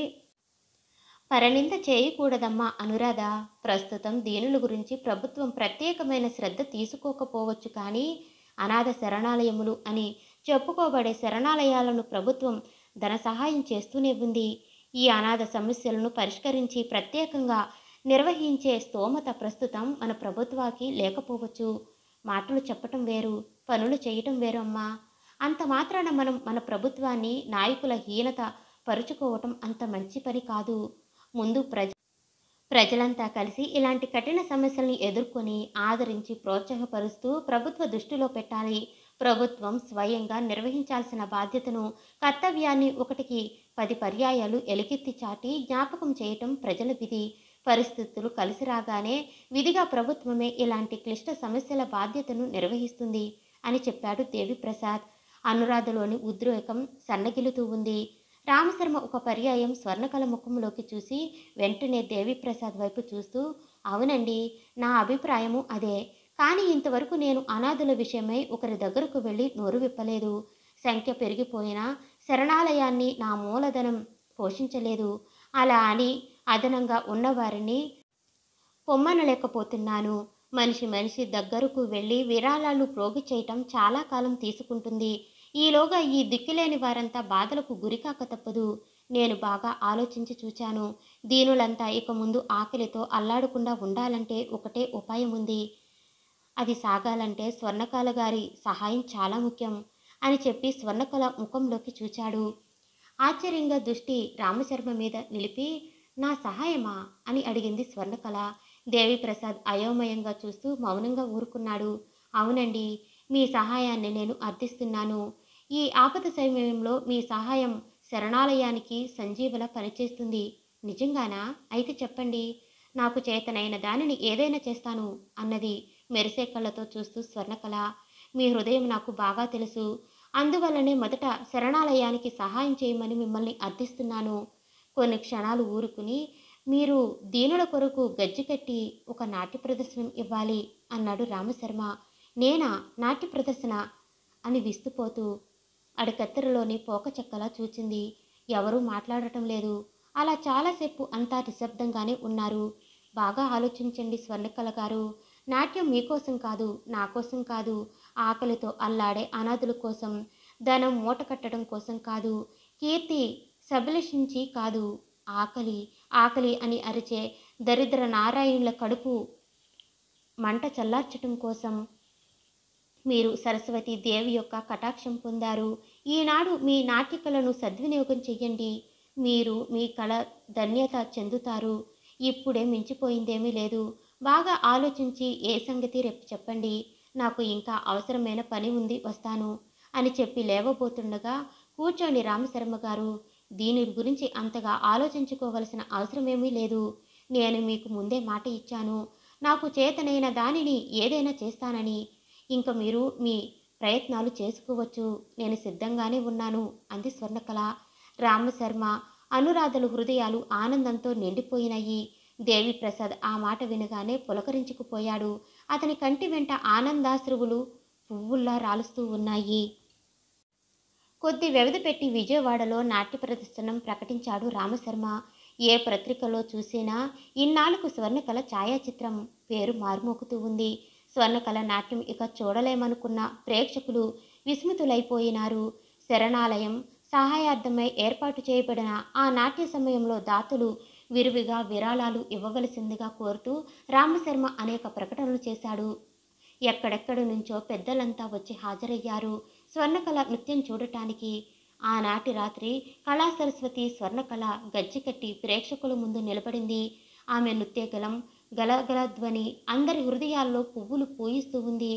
పరనింద చేయకూడదమ్మా అనురాధ ప్రస్తుతం దీనుల గురించి ప్రభుత్వం ప్రత్యేకమైన శ్రద్ధ తీసుకోకపోవచ్చు కానీ అనాథ శరణాలయములు అని చెప్పుకోబడే శరణాలయాలను ప్రభుత్వం ధన సహాయం చేస్తూనే ఉంది ఈ అనాథ సమస్యలను పరిష్కరించి ప్రత్యేకంగా నిర్వహించే స్తోమత ప్రస్తుతం మన ప్రభుత్వానికి లేకపోవచ్చు మాటలు చెప్పటం వేరు పనులు చేయటం వేరు అమ్మా అంత మాత్రాన మనం మన ప్రభుత్వాన్ని నాయకుల హీనత పరుచుకోవటం అంత మంచి పని కాదు ముందు ప్రజ ప్రజలంతా కలిసి ఇలాంటి కఠిన సమస్యల్ని ఎదుర్కొని ఆదరించి ప్రోత్సాహపరుస్తూ ప్రభుత్వ దృష్టిలో పెట్టాలి ప్రభుత్వం స్వయంగా నిర్వహించాల్సిన బాధ్యతను కర్తవ్యాన్ని ఒకటికి పది పర్యాయాలు ఎలుగెత్తి చాటి జ్ఞాపకం చేయటం ప్రజల విధి పరిస్థితులు కలిసి రాగానే విధిగా ప్రభుత్వమే ఇలాంటి క్లిష్ట సమస్యల బాధ్యతను నిర్వహిస్తుంది అని చెప్పాడు దేవిప్రసాద్ అనురాధలోని ఉద్రేకం సన్నగిలుతూ ఉంది రామశర్మ ఒక పర్యాయం స్వర్ణకళ ముఖంలోకి చూసి వెంటనే దేవిప్రసాద్ వైపు చూస్తూ అవునండి నా అభిప్రాయము అదే కానీ ఇంతవరకు నేను అనాథుల విషయమై ఒకరి దగ్గరకు వెళ్ళి నోరు విప్పలేదు సంఖ్య పెరిగిపోయినా శరణాలయాన్ని నా మూలధనం పోషించలేదు అలా అని అదనంగా ఉన్నవారిని పొమ్మనలేకపోతున్నాను మనిషి మనిషి దగ్గరకు వెళ్ళి విరాళాలు ప్రోగు చేయటం చాలా కాలం తీసుకుంటుంది ఈలోగా ఈ దిక్కులేని వారంతా బాధలకు గురికాక తప్పదు నేను బాగా ఆలోచించి చూచాను దీనులంతా ఇక ముందు ఆకలితో అల్లాడకుండా ఉండాలంటే ఒకటే ఉపాయం ఉంది అది సాగాలంటే స్వర్ణకాల గారి సహాయం చాలా ముఖ్యం అని చెప్పి స్వర్ణకళ ముఖంలోకి చూచాడు ఆశ్చర్యంగా దృష్టి రామశర్మ మీద నిలిపి నా సహాయమా అని అడిగింది స్వర్ణకళ దేవిప్రసాద్ అయోమయంగా చూస్తూ మౌనంగా ఊరుకున్నాడు అవునండి మీ సహాయాన్ని నేను అర్థిస్తున్నాను ఈ ఆపద సమయంలో మీ సహాయం శరణాలయానికి సంజీవల పనిచేస్తుంది నిజంగానా అయితే చెప్పండి నాకు చేతనైన దానిని ఏదైనా చేస్తాను అన్నది మెరిసే కళ్ళతో చూస్తూ స్వర్ణకళ మీ హృదయం నాకు బాగా తెలుసు అందువల్లనే మొదట శరణాలయానికి సహాయం చేయమని మిమ్మల్ని అర్థిస్తున్నాను కొన్ని క్షణాలు ఊరుకుని మీరు దీనుల కొరకు గజ్జి కట్టి ఒక నాట్య ప్రదర్శనం ఇవ్వాలి అన్నాడు రామశర్మ నేనా నాట్య ప్రదర్శన అని విస్తుపోతూ అడకత్తెరలోని పోక చెక్కలా చూచింది ఎవరూ మాట్లాడటం లేదు అలా చాలాసేపు అంతా నిశ్శబ్దంగానే ఉన్నారు బాగా ఆలోచించండి స్వర్ణకళ గారు నాట్యం మీకోసం కాదు నా కోసం కాదు ఆకలితో అల్లాడే అనాథుల కోసం ధనం మూట కట్టడం కోసం కాదు కీర్తి సభిలషించి కాదు ఆకలి ఆకలి అని అరిచే దరిద్ర నారాయణుల కడుపు మంట చల్లార్చటం కోసం మీరు సరస్వతి దేవి యొక్క కటాక్షం పొందారు ఈనాడు మీ నాట్యకళను సద్వినియోగం చెయ్యండి మీరు మీ కళ ధన్యత చెందుతారు ఇప్పుడే మించిపోయిందేమీ లేదు బాగా ఆలోచించి ఏ సంగతి రేపు చెప్పండి నాకు ఇంకా అవసరమైన పని ఉంది వస్తాను అని చెప్పి లేవబోతుండగా కూర్చోండి రామశర్మ గారు దీని గురించి అంతగా ఆలోచించుకోవలసిన అవసరమేమీ లేదు నేను మీకు ముందే మాట ఇచ్చాను నాకు చేతనైన దానిని ఏదైనా చేస్తానని ఇంక మీరు మీ ప్రయత్నాలు చేసుకోవచ్చు నేను సిద్ధంగానే ఉన్నాను అంది స్వర్ణకళ రామశర్మ అనురాధలు హృదయాలు ఆనందంతో నిండిపోయినాయి దేవి ప్రసాద్ ఆ మాట వినగానే పులకరించుకుపోయాడు అతని కంటి వెంట ఆనందాశ్రువులు పువ్వుల్లా రాలుస్తూ ఉన్నాయి కొద్ది వ్యవధి పెట్టి విజయవాడలో నాట్య ప్రదర్శనం ప్రకటించాడు రామశర్మ ఏ పత్రికలో చూసినా ఇన్నాళ్లకు స్వర్ణకళ ఛాయాచిత్రం పేరు మారుమోగుతూ ఉంది స్వర్ణకళ నాట్యం ఇక చూడలేమనుకున్న ప్రేక్షకులు విస్మితులైపోయినారు శరణాలయం సహాయార్థమై ఏర్పాటు చేయబడిన ఆ నాట్య సమయంలో దాతలు విరివిగా విరాళాలు ఇవ్వవలసిందిగా కోరుతూ రామశర్మ అనేక ప్రకటనలు చేశాడు ఎక్కడెక్కడి నుంచో పెద్దలంతా వచ్చి హాజరయ్యారు స్వర్ణకళ నృత్యం చూడటానికి ఆనాటి రాత్రి కళా సరస్వతి స్వర్ణకళ గజ్జికట్టి ప్రేక్షకుల ముందు నిలబడింది ఆమె నృత్యగలం గలగలధ్వని అందరి హృదయాల్లో పువ్వులు పూయిస్తూ ఉంది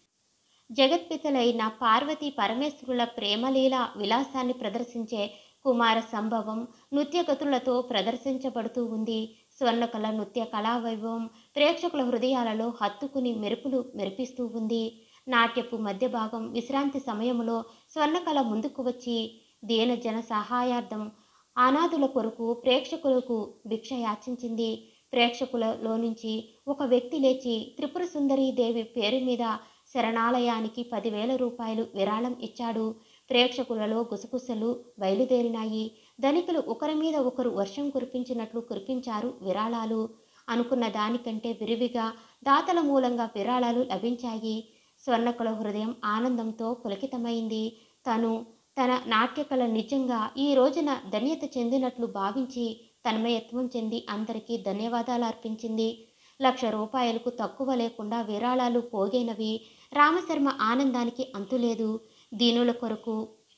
జగత్పితలైన పార్వతీ పరమేశ్వరుల ప్రేమలీల విలాసాన్ని ప్రదర్శించే కుమార సంభవం నృత్యగతులతో ప్రదర్శించబడుతూ ఉంది స్వర్ణకళ నృత్య కళావైభవం ప్రేక్షకుల హృదయాలలో హత్తుకుని మెరుపులు మెరిపిస్తూ ఉంది నాట్యపు మధ్య భాగం విశ్రాంతి సమయంలో స్వర్ణకళ ముందుకు వచ్చి దీనజన సహాయార్థం అనాథుల కొరకు ప్రేక్షకులకు భిక్ష యాచించింది ప్రేక్షకులలో నుంచి ఒక వ్యక్తి లేచి త్రిపుర సుందరీ దేవి పేరు మీద శరణాలయానికి పదివేల రూపాయలు విరాళం ఇచ్చాడు ప్రేక్షకులలో గుసగుసలు బయలుదేరినాయి ధనికులు ఒకరి మీద ఒకరు వర్షం కురిపించినట్లు కురిపించారు విరాళాలు అనుకున్న దానికంటే విరివిగా దాతల మూలంగా విరాళాలు లభించాయి స్వర్ణకుల హృదయం ఆనందంతో పులకితమైంది తను తన నాట్యకళ నిజంగా ఈ రోజున ధన్యత చెందినట్లు భావించి తన్మయత్వం చెంది అందరికీ ధన్యవాదాలు అర్పించింది లక్ష రూపాయలకు తక్కువ లేకుండా విరాళాలు పోగైనవి రామశర్మ ఆనందానికి అంతులేదు దీనుల కొరకు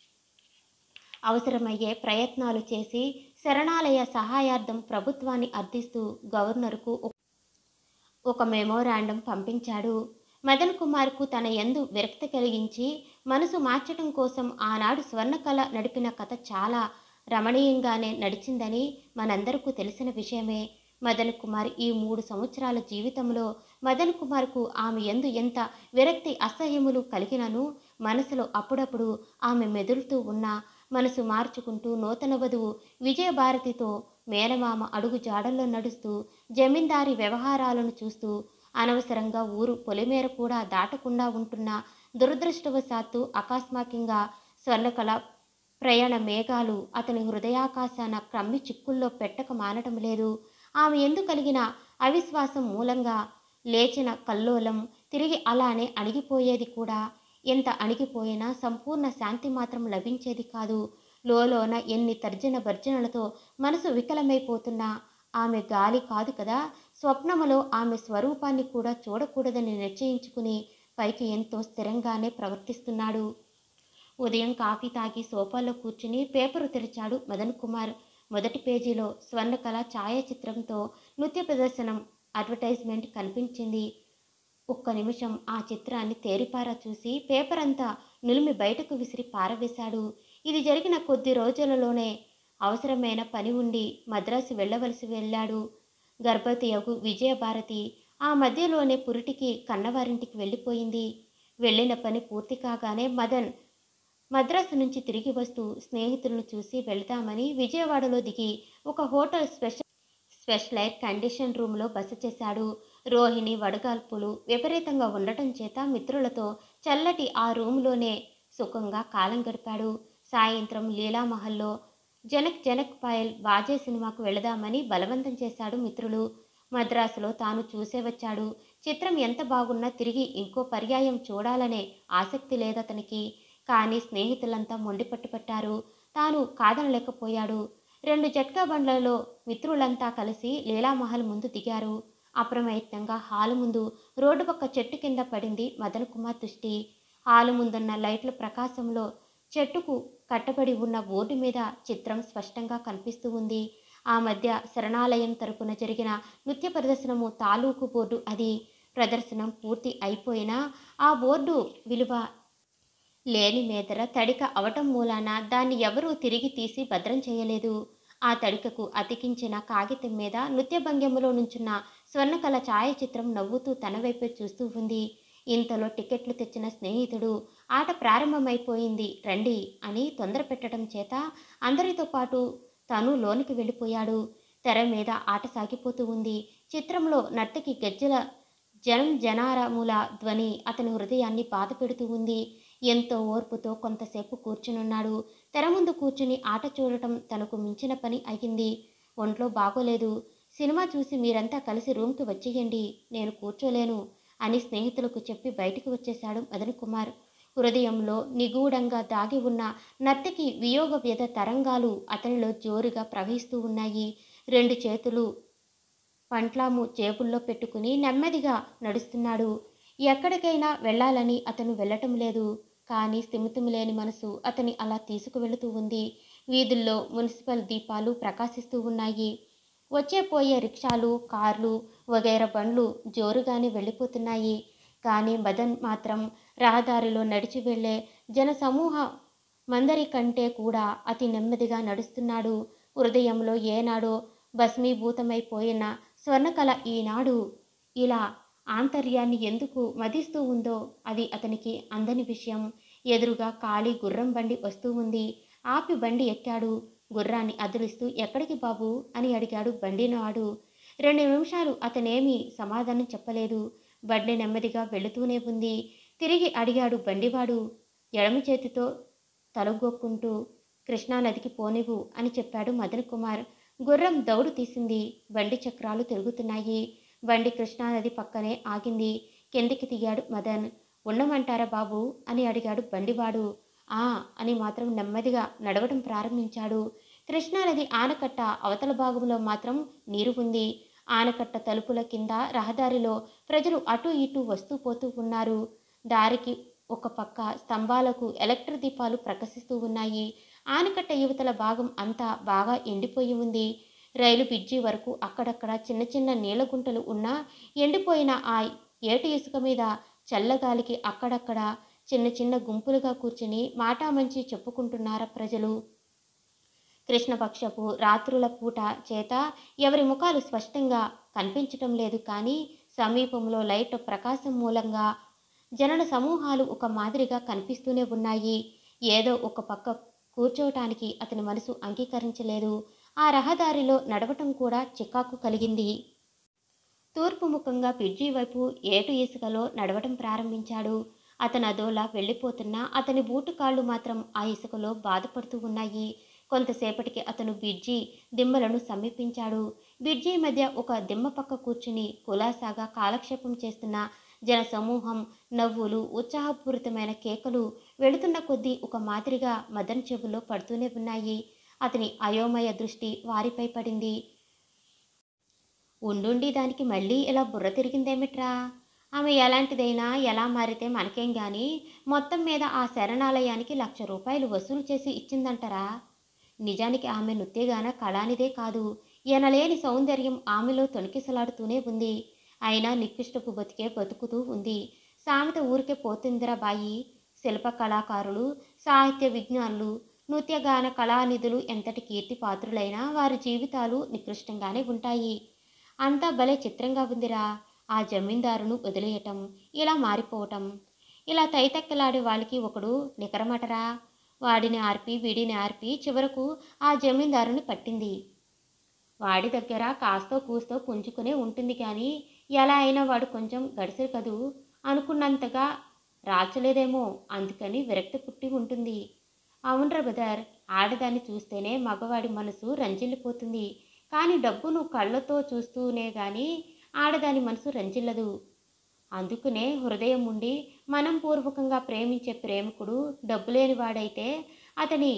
అవసరమయ్యే ప్రయత్నాలు చేసి శరణాలయ సహాయార్థం ప్రభుత్వాన్ని అర్థిస్తూ గవర్నర్కు ఒక- ఒక మెమోరాండం పంపించాడు మదన్ కుమార్కు తన యందు విరక్తి కలిగించి మనసు మార్చటం కోసం ఆనాడు స్వర్ణకళ నడిపిన కథ చాలా రమణీయంగానే నడిచిందని మనందరికీ తెలిసిన విషయమే మదన్ కుమార్ ఈ మూడు సంవత్సరాల జీవితంలో మదన్ కుమార్కు ఆమె ఎందు ఎంత విరక్తి అసహ్యములు కలిగినను మనసులో అప్పుడప్పుడు ఆమె మెదులుతూ ఉన్న మనసు మార్చుకుంటూ నూతన వధువు విజయభారతితో మేనమామ అడుగు జాడల్లో నడుస్తూ జమీందారీ వ్యవహారాలను చూస్తూ అనవసరంగా ఊరు పొలిమేర కూడా దాటకుండా ఉంటున్న దురదృష్టవశాత్తు అకస్మాత్తుగా స్వర్ణకళ ప్రయాణ మేఘాలు అతని హృదయాకాశాన క్రమ్మి చిక్కుల్లో పెట్టక మానటం లేదు ఆమె ఎందు కలిగిన అవిశ్వాసం మూలంగా లేచిన కల్లోలం తిరిగి అలానే అణిగిపోయేది కూడా ఎంత అణిగిపోయినా సంపూర్ణ శాంతి మాత్రం లభించేది కాదు లోలోన ఎన్ని తర్జన భర్జనలతో మనసు వికలమైపోతున్నా ఆమె గాలి కాదు కదా స్వప్నములో ఆమె స్వరూపాన్ని కూడా చూడకూడదని నిశ్చయించుకుని పైకి ఎంతో స్థిరంగానే ప్రవర్తిస్తున్నాడు ఉదయం కాఫీ తాగి సోఫాలో కూర్చుని పేపరు తెరిచాడు మదన్ కుమార్ మొదటి పేజీలో స్వర్ణకళ ఛాయాచిత్రంతో నృత్య ప్రదర్శనం అడ్వర్టైజ్మెంట్ కనిపించింది ఒక్క నిమిషం ఆ చిత్రాన్ని తేరిపారా చూసి పేపర్ అంతా నులిమి బయటకు విసిరి పారవేశాడు ఇది జరిగిన కొద్ది రోజులలోనే అవసరమైన పని ఉండి మద్రాసు వెళ్ళవలసి వెళ్ళాడు గర్భవతియగు విజయభారతి ఆ మధ్యలోనే పురిటికి కన్నవారింటికి వెళ్ళిపోయింది వెళ్ళిన పని పూర్తి కాగానే మదన్ మద్రాసు నుంచి తిరిగి వస్తూ స్నేహితులను చూసి వెళ్తామని విజయవాడలో దిగి ఒక హోటల్ స్పెషల్ స్పెషలైట్ కండిషన్ రూమ్లో బస చేశాడు రోహిణి వడగాల్పులు విపరీతంగా ఉండటం చేత మిత్రులతో చల్లటి ఆ రూమ్లోనే సుఖంగా కాలం గడిపాడు సాయంత్రం లీలామహల్లో జనక్ జనక్ పాయల్ వాజే సినిమాకు వెళదామని బలవంతం చేశాడు మిత్రులు మద్రాసులో తాను చూసే వచ్చాడు చిత్రం ఎంత బాగున్నా తిరిగి ఇంకో పర్యాయం చూడాలనే ఆసక్తి లేదతనికి కానీ స్నేహితులంతా మొండి పట్టుపట్టారు తాను కాదనలేకపోయాడు రెండు జట్కా బండ్లలో మిత్రులంతా కలిసి లీలామహల్ ముందు దిగారు అప్రమయత్నంగా హాలు ముందు రోడ్డు పక్క చెట్టు కింద పడింది మదన్ కుమార్ దృష్టి హాలు ముందున్న లైట్ల ప్రకాశంలో చెట్టుకు కట్టబడి ఉన్న బోర్డు మీద చిత్రం స్పష్టంగా కనిపిస్తూ ఉంది ఆ మధ్య శరణాలయం తరపున జరిగిన నృత్య ప్రదర్శనము తాలూకు బోర్డు అది ప్రదర్శనం పూర్తి అయిపోయినా ఆ బోర్డు విలువ లేని మేదర తడిక అవటం మూలాన దాన్ని ఎవరూ తిరిగి తీసి భద్రం చేయలేదు ఆ తడికకు అతికించిన కాగితం మీద నృత్య భంగిమలో నుంచున్న స్వర్ణకళ ఛాయాచిత్రం నవ్వుతూ తన వైపే చూస్తూ ఉంది ఇంతలో టికెట్లు తెచ్చిన స్నేహితుడు ఆట ప్రారంభమైపోయింది రండి అని తొందర పెట్టడం చేత అందరితో పాటు తను లోనికి వెళ్ళిపోయాడు తెర మీద ఆట సాగిపోతూ ఉంది చిత్రంలో నర్తకి గజ్జల జనం జనారముల ధ్వని అతని హృదయాన్ని బాధ పెడుతూ ఉంది ఎంతో ఓర్పుతో కొంతసేపు కూర్చునున్నాడు తెర ముందు కూర్చుని ఆట చూడటం తనకు మించిన పని అయ్యింది ఒంట్లో బాగోలేదు సినిమా చూసి మీరంతా కలిసి రూమ్కి వచ్చేయండి నేను కూర్చోలేను అని స్నేహితులకు చెప్పి బయటికి వచ్చేశాడు మదన్ కుమార్ హృదయంలో నిగూఢంగా దాగి ఉన్న నర్తకి వియోగ వ్యధ తరంగాలు అతనిలో జోరుగా ప్రవహిస్తూ ఉన్నాయి రెండు చేతులు పంట్లాము జేబుల్లో పెట్టుకుని నెమ్మదిగా నడుస్తున్నాడు ఎక్కడికైనా వెళ్ళాలని అతను వెళ్ళటం లేదు కానీ స్థిమితం లేని మనసు అతని అలా తీసుకువెళుతూ ఉంది వీధుల్లో మున్సిపల్ దీపాలు ప్రకాశిస్తూ ఉన్నాయి వచ్చే పోయే రిక్షాలు కార్లు వగైరా బండ్లు జోరుగానే వెళ్ళిపోతున్నాయి కానీ మదన్ మాత్రం రహదారిలో నడిచి వెళ్ళే జనసమూహ మందరి కంటే కూడా అతి నెమ్మదిగా నడుస్తున్నాడు హృదయంలో ఏనాడో భస్మీభూతమైపోయిన స్వర్ణకళ ఈనాడు ఇలా ఆంతర్యాన్ని ఎందుకు మదిస్తూ ఉందో అది అతనికి అందని విషయం ఎదురుగా ఖాళీ గుర్రం బండి వస్తూ ఉంది ఆపి బండి ఎక్కాడు గుర్రాన్ని అదిలిస్తూ ఎక్కడికి బాబు అని అడిగాడు బండినాడు రెండు నిమిషాలు అతనేమీ సమాధానం చెప్పలేదు బండి నెమ్మదిగా వెళుతూనే ఉంది తిరిగి అడిగాడు బండివాడు ఎడమ చేతితో తలగొక్కుంటూ కృష్ణానదికి పోనివ్వు అని చెప్పాడు మదన్ కుమార్ గుర్రం దౌడు తీసింది బండి చక్రాలు తిరుగుతున్నాయి బండి కృష్ణానది పక్కనే ఆగింది కిందికి దిగాడు మదన్ ఉండమంటారా బాబు అని అడిగాడు బండివాడు ఆ అని మాత్రం నెమ్మదిగా నడవడం ప్రారంభించాడు కృష్ణానది ఆనకట్ట అవతల భాగంలో మాత్రం నీరు ఉంది ఆనకట్ట తలుపుల కింద రహదారిలో ప్రజలు అటు ఇటు వస్తూ పోతూ ఉన్నారు దారికి ఒక పక్క స్తంభాలకు ఎలక్ట్రిక్ దీపాలు ప్రకాశిస్తూ ఉన్నాయి ఆనకట్ట యువతల భాగం అంతా బాగా ఎండిపోయి ఉంది రైలు బ్రిడ్జి వరకు అక్కడక్కడ చిన్న చిన్న నీళ్ల గుంటలు ఉన్నా ఎండిపోయిన ఆ ఏటి ఇసుక మీద చల్లగాలికి అక్కడక్కడ చిన్న చిన్న గుంపులుగా కూర్చుని మాటామంచి చెప్పుకుంటున్నారా ప్రజలు కృష్ణపక్షపు రాత్రుల పూట చేత ఎవరి ముఖాలు స్పష్టంగా కనిపించటం లేదు కానీ సమీపంలో లైట్ ప్రకాశం మూలంగా జనన సమూహాలు ఒక మాదిరిగా కనిపిస్తూనే ఉన్నాయి ఏదో ఒక పక్క కూర్చోవటానికి అతని మనసు అంగీకరించలేదు ఆ రహదారిలో నడవటం కూడా చికాకు కలిగింది తూర్పు ముఖంగా బ్రిడ్జి వైపు ఏటు ఇసుకలో నడవటం ప్రారంభించాడు అతను అదోలా వెళ్ళిపోతున్నా అతని బూటు కాళ్ళు మాత్రం ఆ ఇసుకలో బాధపడుతూ ఉన్నాయి కొంతసేపటికి అతను బిడ్జి దిమ్మలను సమీపించాడు బిడ్జి మధ్య ఒక దిమ్మ పక్క కూర్చుని కులాసాగా కాలక్షేపం చేస్తున్న జనసమూహం నవ్వులు ఉత్సాహపూరితమైన కేకలు వెళుతున్న కొద్దీ ఒక మాదిరిగా మదన్ చెవుల్లో పడుతూనే ఉన్నాయి అతని అయోమయ దృష్టి వారిపై పడింది ఉండుండి దానికి మళ్ళీ ఇలా బుర్ర తిరిగిందేమిట్రా ఆమె ఎలాంటిదైనా ఎలా మారితే మనకేం గాని మొత్తం మీద ఆ శరణాలయానికి లక్ష రూపాయలు వసూలు చేసి ఇచ్చిందంటారా నిజానికి ఆమె నృత్యగాన కళానిదే కాదు ఎనలేని సౌందర్యం ఆమెలో తొణికిసలాడుతూనే ఉంది అయినా నికృష్టపు బతికే బతుకుతూ ఉంది సామెత ఊరికే పోతుందిరా బాయి శిల్ప కళాకారులు సాహిత్య విజ్ఞానులు నృత్యగాన కళానిధులు ఎంతటి కీర్తి పాత్రులైనా వారి జీవితాలు నికృష్టంగానే ఉంటాయి అంతా భలే చిత్రంగా ఉందిరా ఆ జమీందారును వదిలేయటం ఇలా మారిపోవటం ఇలా తైతక్కలాడే వాళ్ళకి ఒకడు నికరమటరా వాడిని ఆర్పి వీడిని ఆర్పి చివరకు ఆ జమీందారుని పట్టింది వాడి దగ్గర కాస్తో కూస్తో పుంజుకునే ఉంటుంది కానీ ఎలా అయినా వాడు కొంచెం గడిసె కదూ అనుకున్నంతగా రాచలేదేమో అందుకని విరక్తి పుట్టి ఉంటుంది అవునరా బ్రదర్ ఆడదాన్ని చూస్తేనే మగవాడి మనసు రంజిల్లిపోతుంది కానీ డబ్బును కళ్ళతో చూస్తూనే గాని ఆడదాని మనసు రంజిల్లదు అందుకనే హృదయం ఉండి మనం పూర్వకంగా ప్రేమించే ప్రేమికుడు డబ్బు లేని వాడైతే అతని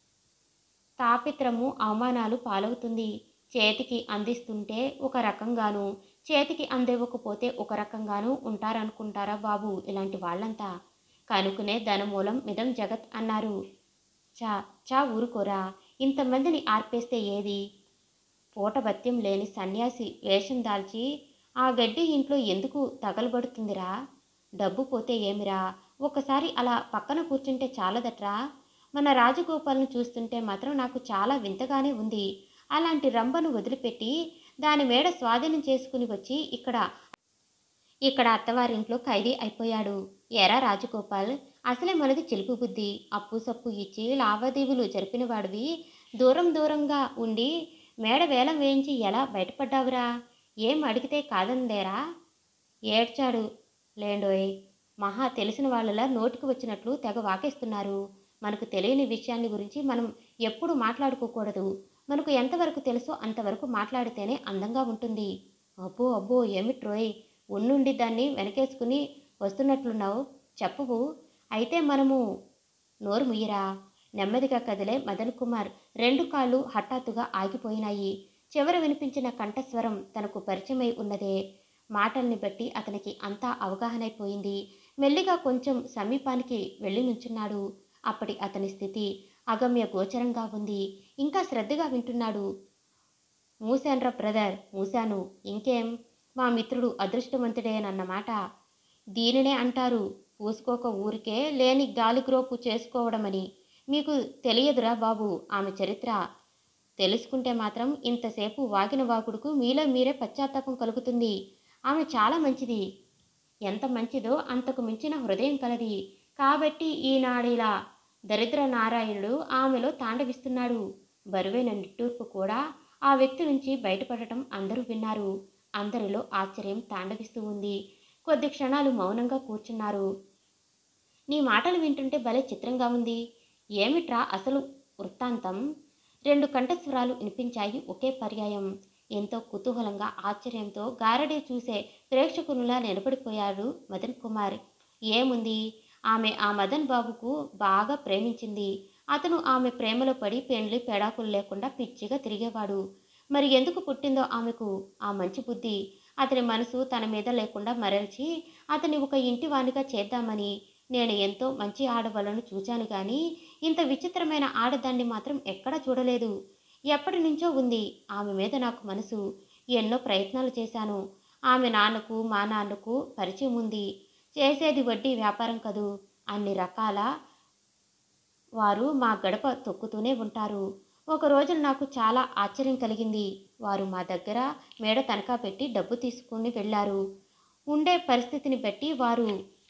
తాపిత్రము అవమానాలు పాలవుతుంది చేతికి అందిస్తుంటే ఒక రకంగాను చేతికి అందివ్వకపోతే ఒక రకంగాను ఉంటారనుకుంటారా బాబు ఇలాంటి వాళ్ళంతా కనుకునే ధనమూలం మిదం జగత్ అన్నారు చా చా ఊరుకోరా ఇంతమందిని ఆర్పేస్తే ఏది పూటభత్యం లేని సన్యాసి వేషం దాల్చి ఆ గడ్డి ఇంట్లో ఎందుకు తగలబడుతుందిరా డబ్బు పోతే ఏమిరా ఒకసారి అలా పక్కన కూర్చుంటే చాలదట్రా మన రాజగోపాల్ను చూస్తుంటే మాత్రం నాకు చాలా వింతగానే ఉంది అలాంటి రంభను వదిలిపెట్టి దాని మేడ స్వాధీనం చేసుకుని వచ్చి ఇక్కడ ఇక్కడ అత్తవారింట్లో ఖైదీ అయిపోయాడు ఎరా రాజగోపాల్ అసలే మనది చిలుపు బుద్ధి అప్పు సప్పు ఇచ్చి లావాదేవీలు జరిపిన వాడివి దూరం దూరంగా ఉండి మేడ వేలం వేయించి ఎలా బయటపడ్డావురా ఏం అడిగితే కాదందేరా ఏడ్చాడు లేండోయ్ మహా తెలిసిన వాళ్ళలా నోటికి వచ్చినట్లు తెగ వాకేస్తున్నారు మనకు తెలియని విషయాన్ని గురించి మనం ఎప్పుడు మాట్లాడుకోకూడదు మనకు ఎంతవరకు తెలుసో అంతవరకు మాట్లాడితేనే అందంగా ఉంటుంది అబ్బో అబ్బో ఏమిట్రోయ్ ఉన్నుండి దాన్ని వెనకేసుకుని వస్తున్నట్లున్నావు చెప్పవు అయితే మనము నోరు ముయ్యరా నెమ్మదిగా కదిలే మదన్ కుమార్ రెండు కాళ్ళు హఠాత్తుగా ఆగిపోయినాయి చివర వినిపించిన కంఠస్వరం తనకు పరిచయమై ఉన్నదే మాటల్ని బట్టి అతనికి అంతా అవగాహనైపోయింది మెల్లిగా కొంచెం సమీపానికి వెళ్ళి నుంచున్నాడు అప్పటి అతని స్థితి అగమ్య గోచరంగా ఉంది ఇంకా శ్రద్ధగా వింటున్నాడు మూశాన్రా బ్రదర్ మూశాను ఇంకేం మా మిత్రుడు అదృష్టవంతుడేనన్నమాట దీనినే అంటారు పూసుకోక ఊరికే లేని గాలిగ్రోపు చేసుకోవడమని మీకు తెలియదురా బాబు ఆమె చరిత్ర తెలుసుకుంటే మాత్రం ఇంతసేపు వాగిన వాగుడుకు మీలో మీరే పశ్చాత్తాపం కలుగుతుంది ఆమె చాలా మంచిది ఎంత మంచిదో అంతకు మించిన హృదయం కలది కాబట్టి ఈనాడిలా దరిద్ర నారాయణుడు ఆమెలో తాండవిస్తున్నాడు బరువైన నిట్టూర్పు కూడా ఆ వ్యక్తి నుంచి బయటపడటం అందరూ విన్నారు అందరిలో ఆశ్చర్యం తాండవిస్తూ ఉంది కొద్ది క్షణాలు మౌనంగా కూర్చున్నారు నీ మాటలు వింటుంటే భలే చిత్రంగా ఉంది ఏమిట్రా అసలు వృత్తాంతం రెండు కంఠస్వరాలు వినిపించాయి ఒకే పర్యాయం ఎంతో కుతూహలంగా ఆశ్చర్యంతో గారడీ చూసే ప్రేక్షకునిలా నిలబడిపోయాడు మదన్ కుమార్ ఏముంది ఆమె ఆ మదన్ బాబుకు బాగా ప్రేమించింది అతను ఆమె ప్రేమలో పడి పెండ్లి పెడాకులు లేకుండా పిచ్చిగా తిరిగేవాడు మరి ఎందుకు పుట్టిందో ఆమెకు ఆ మంచి బుద్ధి అతని మనసు తన మీద లేకుండా మరల్చి అతని ఒక ఇంటి వానిగా చేద్దామని నేను ఎంతో మంచి ఆడవాళ్ళను చూశాను కానీ ఇంత విచిత్రమైన ఆడదాన్ని మాత్రం ఎక్కడా చూడలేదు ఎప్పటి నుంచో ఉంది ఆమె మీద నాకు మనసు ఎన్నో ప్రయత్నాలు చేశాను ఆమె నాన్నకు మా నాన్నకు పరిచయం ఉంది చేసేది వడ్డీ వ్యాపారం కదూ అన్ని రకాల వారు మా గడప తొక్కుతూనే ఉంటారు ఒక రోజున నాకు చాలా ఆశ్చర్యం కలిగింది వారు మా దగ్గర మేడ తనఖా పెట్టి డబ్బు తీసుకుని వెళ్ళారు ఉండే పరిస్థితిని బట్టి వారు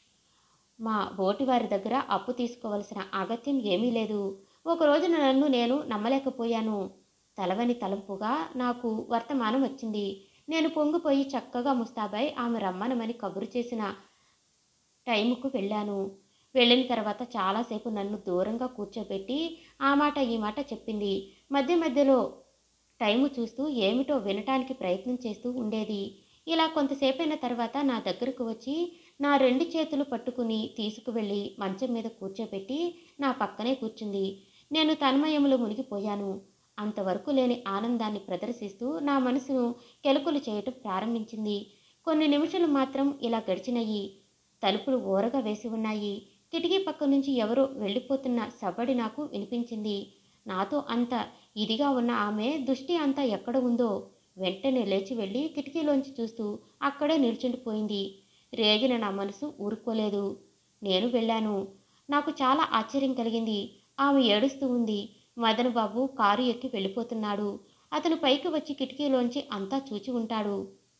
మా బోటి వారి దగ్గర అప్పు తీసుకోవలసిన అగత్యం ఏమీ లేదు ఒక రోజున నన్ను నేను నమ్మలేకపోయాను తలవని తలంపుగా నాకు వర్తమానం వచ్చింది నేను పొంగిపోయి చక్కగా ముస్తాబాయ్ ఆమె రమ్మనమని కబురు చేసిన టైముకు వెళ్ళాను వెళ్ళిన తర్వాత చాలాసేపు నన్ను దూరంగా కూర్చోబెట్టి ఆ మాట ఈ మాట చెప్పింది మధ్య మధ్యలో టైము చూస్తూ ఏమిటో వినటానికి ప్రయత్నం చేస్తూ ఉండేది ఇలా కొంతసేపైన తర్వాత నా దగ్గరకు వచ్చి నా రెండు చేతులు పట్టుకుని తీసుకువెళ్ళి మంచం మీద కూర్చోబెట్టి నా పక్కనే కూర్చుంది నేను తన్మయములో మునిగిపోయాను అంతవరకు లేని ఆనందాన్ని ప్రదర్శిస్తూ నా మనసును కెలుకులు చేయటం ప్రారంభించింది కొన్ని నిమిషాలు మాత్రం ఇలా గడిచినయి తలుపులు ఓరగా వేసి ఉన్నాయి కిటికీ పక్క నుంచి ఎవరో వెళ్ళిపోతున్న సవ్వడి నాకు వినిపించింది నాతో అంత ఇదిగా ఉన్న ఆమె దృష్టి అంతా ఎక్కడ ఉందో వెంటనే లేచి వెళ్ళి కిటికీలోంచి చూస్తూ అక్కడే నిల్చుండిపోయింది రేగిన నా మనసు ఊరుకోలేదు నేను వెళ్ళాను నాకు చాలా ఆశ్చర్యం కలిగింది ఆమె ఏడుస్తూ ఉంది మదన్ బాబు కారు ఎక్కి వెళ్ళిపోతున్నాడు అతను పైకి వచ్చి కిటికీలోంచి అంతా చూచి ఉంటాడు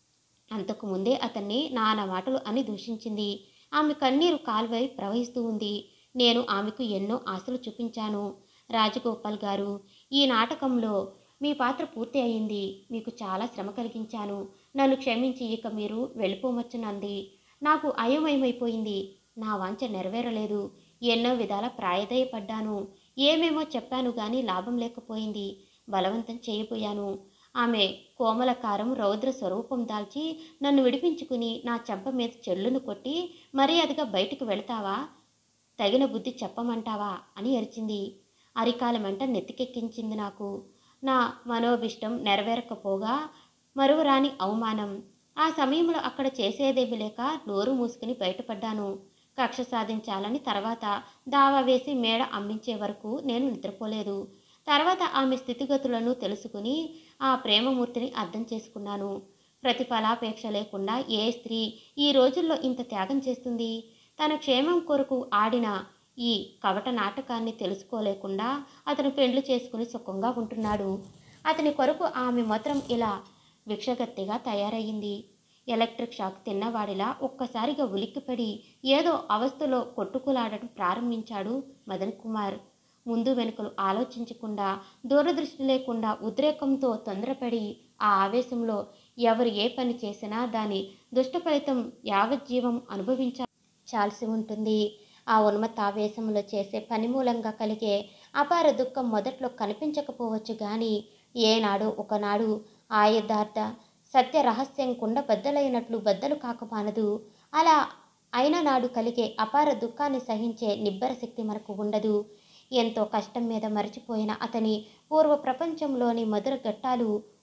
అంతకు ముందే అతన్ని నానా మాటలు అని దూషించింది ఆమె కన్నీరు కాల్వై ప్రవహిస్తూ ఉంది నేను ఆమెకు ఎన్నో ఆశలు చూపించాను రాజగోపాల్ గారు ఈ నాటకంలో మీ పాత్ర పూర్తి అయింది మీకు చాలా శ్రమ కలిగించాను నన్ను క్షమించి ఇక మీరు వెళ్ళిపోవచ్చునంది నాకు అయోమయమైపోయింది నా వాంఛ నెరవేరలేదు ఎన్నో విధాల ప్రాయదయపడ్డాను ఏమేమో చెప్పాను కానీ లాభం లేకపోయింది బలవంతం చేయబోయాను ఆమె కోమలకారం రౌద్ర స్వరూపం దాల్చి నన్ను విడిపించుకుని నా చెంప మీద చెల్లును కొట్టి మర్యాదగా బయటికి వెళతావా తగిన బుద్ధి చెప్పమంటావా అని అరిచింది అరికాలమంట నెత్తికెక్కించింది నాకు నా మనోభిష్టం నెరవేరకపోగా మరువరాని అవమానం ఆ సమయంలో అక్కడ చేసేదేమీ లేక నోరు మూసుకుని బయటపడ్డాను కక్ష సాధించాలని తర్వాత దావా వేసి మేడ అమ్మించే వరకు నేను నిద్రపోలేదు తర్వాత ఆమె స్థితిగతులను తెలుసుకుని ఆ ప్రేమమూర్తిని అర్థం చేసుకున్నాను ప్రతిఫలాపేక్ష లేకుండా ఏ స్త్రీ ఈ రోజుల్లో ఇంత త్యాగం చేస్తుంది తన క్షేమం కొరకు ఆడిన ఈ కవట నాటకాన్ని తెలుసుకోలేకుండా అతను పెండ్లు చేసుకుని సుఖంగా ఉంటున్నాడు అతని కొరకు ఆమె మాత్రం ఇలా భిక్షగత్తిగా తయారయ్యింది ఎలక్ట్రిక్ షాక్ తిన్నవాడిలా ఒక్కసారిగా ఉలిక్కిపడి ఏదో అవస్థలో కొట్టుకులాడటం ప్రారంభించాడు మదన్ కుమార్ ముందు వెనుకలు ఆలోచించకుండా దూరదృష్టి లేకుండా ఉద్రేకంతో తొందరపడి ఆ ఆవేశంలో ఎవరు ఏ పని చేసినా దాని దుష్ట ఫలితం యావజ్జీవం అనుభవించాల్సి ఉంటుంది ఆ ఉన్మత్తావేశంలో చేసే పని మూలంగా కలిగే అపార దుఃఖం మొదట్లో కనిపించకపోవచ్చు కానీ ఏనాడు ఒకనాడు ఆ యథార్థ సత్య రహస్యం కుండ బద్దలైనట్లు బద్దలు కాకమానదు అలా అయిన నాడు కలిగే అపార దుఃఖాన్ని సహించే నిబ్బర శక్తి మనకు ఉండదు ఎంతో కష్టం మీద మరచిపోయిన అతని పూర్వ ప్రపంచంలోని మధుర ఘట్టాలు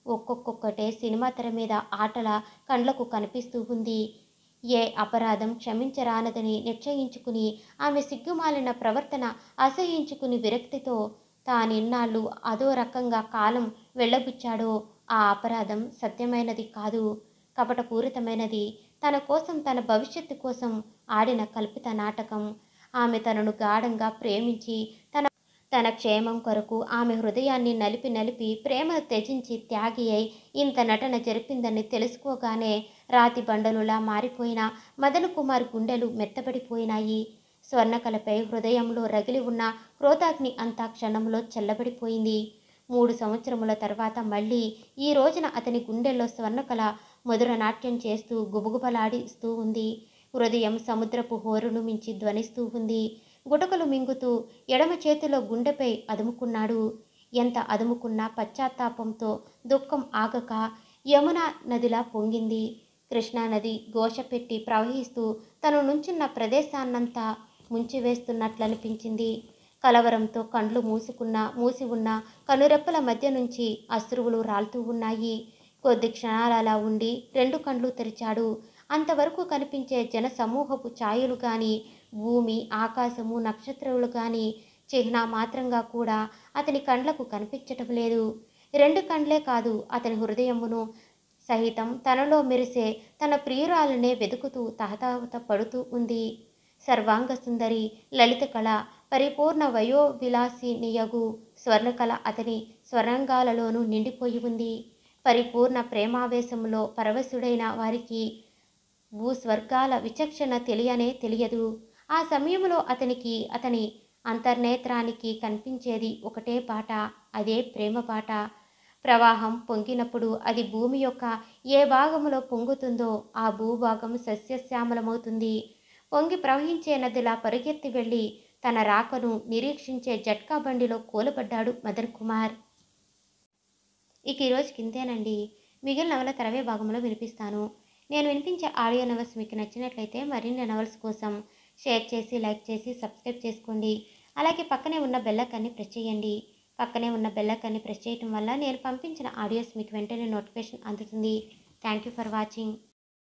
ఒక్కొక్కొక్కటే సినిమా తెర మీద ఆటల కండ్లకు కనిపిస్తూ ఉంది ఏ అపరాధం క్షమించరానదని నిశ్చయించుకుని ఆమె సిగ్గుమాలిన ప్రవర్తన అసహించుకుని విరక్తితో తానిన్నాళ్ళు అదో రకంగా కాలం వెళ్ళబుచ్చాడో ఆ అపరాధం సత్యమైనది కాదు కపటపూరితమైనది తన కోసం తన భవిష్యత్తు కోసం ఆడిన కల్పిత నాటకం ఆమె తనను గాఢంగా ప్రేమించి తన తన క్షేమం కొరకు ఆమె హృదయాన్ని నలిపి నలిపి ప్రేమను త్యజించి త్యాగి అయి ఇంత నటన జరిపిందని తెలుసుకోగానే రాతి బండలులా మారిపోయిన మదన కుమార్ గుండెలు మెత్తబడిపోయినాయి స్వర్ణకలపై హృదయంలో రగిలి ఉన్న క్రోధాగ్ని అంతా క్షణంలో చల్లబడిపోయింది మూడు సంవత్సరముల తర్వాత మళ్ళీ ఈ రోజున అతని గుండెల్లో స్వర్ణకళ మధుర నాట్యం చేస్తూ గుబగుబలాడిస్తూ ఉంది హృదయం సముద్రపు హోరును మించి ధ్వనిస్తూ ఉంది గుటకలు మింగుతూ ఎడమ చేతిలో గుండెపై అదుముకున్నాడు ఎంత అదుముకున్నా పశ్చాత్తాపంతో దుఃఖం ఆగక యమున నదిలా పొంగింది కృష్ణానది ఘోష పెట్టి ప్రవహిస్తూ తను నుంచున్న ప్రదేశాన్నంతా ముంచివేస్తున్నట్లనిపించింది కలవరంతో కండ్లు మూసుకున్న మూసి ఉన్న కనురెప్పల మధ్య నుంచి అశ్రువులు రాలుతూ ఉన్నాయి కొద్ది క్షణాలు అలా ఉండి రెండు కండ్లు తెరిచాడు అంతవరకు కనిపించే జన సమూహపు ఛాయలు గాని భూమి ఆకాశము నక్షత్రాలు గాని చిహ్న మాత్రంగా కూడా అతని కండ్లకు కనిపించటం లేదు రెండు కండ్లే కాదు అతని హృదయమును సహితం తనలో మెరిసే తన ప్రియురాలనే వెతుకుతూ తహతహత పడుతూ ఉంది సర్వాంగ సుందరి లలిత కళ పరిపూర్ణ వయో విలాసినియగు స్వర్ణకళ అతని స్వరంగాలలోనూ నిండిపోయి ఉంది పరిపూర్ణ ప్రేమావేశంలో పరవశుడైన వారికి భూస్వర్గాల విచక్షణ తెలియనే తెలియదు ఆ సమయంలో అతనికి అతని అంతర్నేత్రానికి కనిపించేది ఒకటే పాట అదే ప్రేమ పాట ప్రవాహం పొంగినప్పుడు అది భూమి యొక్క ఏ భాగములో పొంగుతుందో ఆ భూభాగం సస్యశ్యామలమవుతుంది పొంగి ప్రవహించే నదిలా పరుగెత్తి వెళ్ళి తన రాకను నిరీక్షించే జట్కా బండిలో కూలబడ్డాడు మదన్ కుమార్ ఇక ఈరోజు కిందేనండి మిగిలిన నవల తరవే భాగంలో వినిపిస్తాను నేను వినిపించే ఆడియో నవల్స్ మీకు నచ్చినట్లయితే మరిన్ని నవల్స్ కోసం షేర్ చేసి లైక్ చేసి సబ్స్క్రైబ్ చేసుకోండి అలాగే పక్కనే ఉన్న బెల్లకాన్ని ప్రెస్ చేయండి పక్కనే ఉన్న బెల్లకాన్ని ప్రెస్ చేయటం వల్ల నేను పంపించిన ఆడియోస్ మీకు వెంటనే నోటిఫికేషన్ అందుతుంది థ్యాంక్ యూ ఫర్ వాచింగ్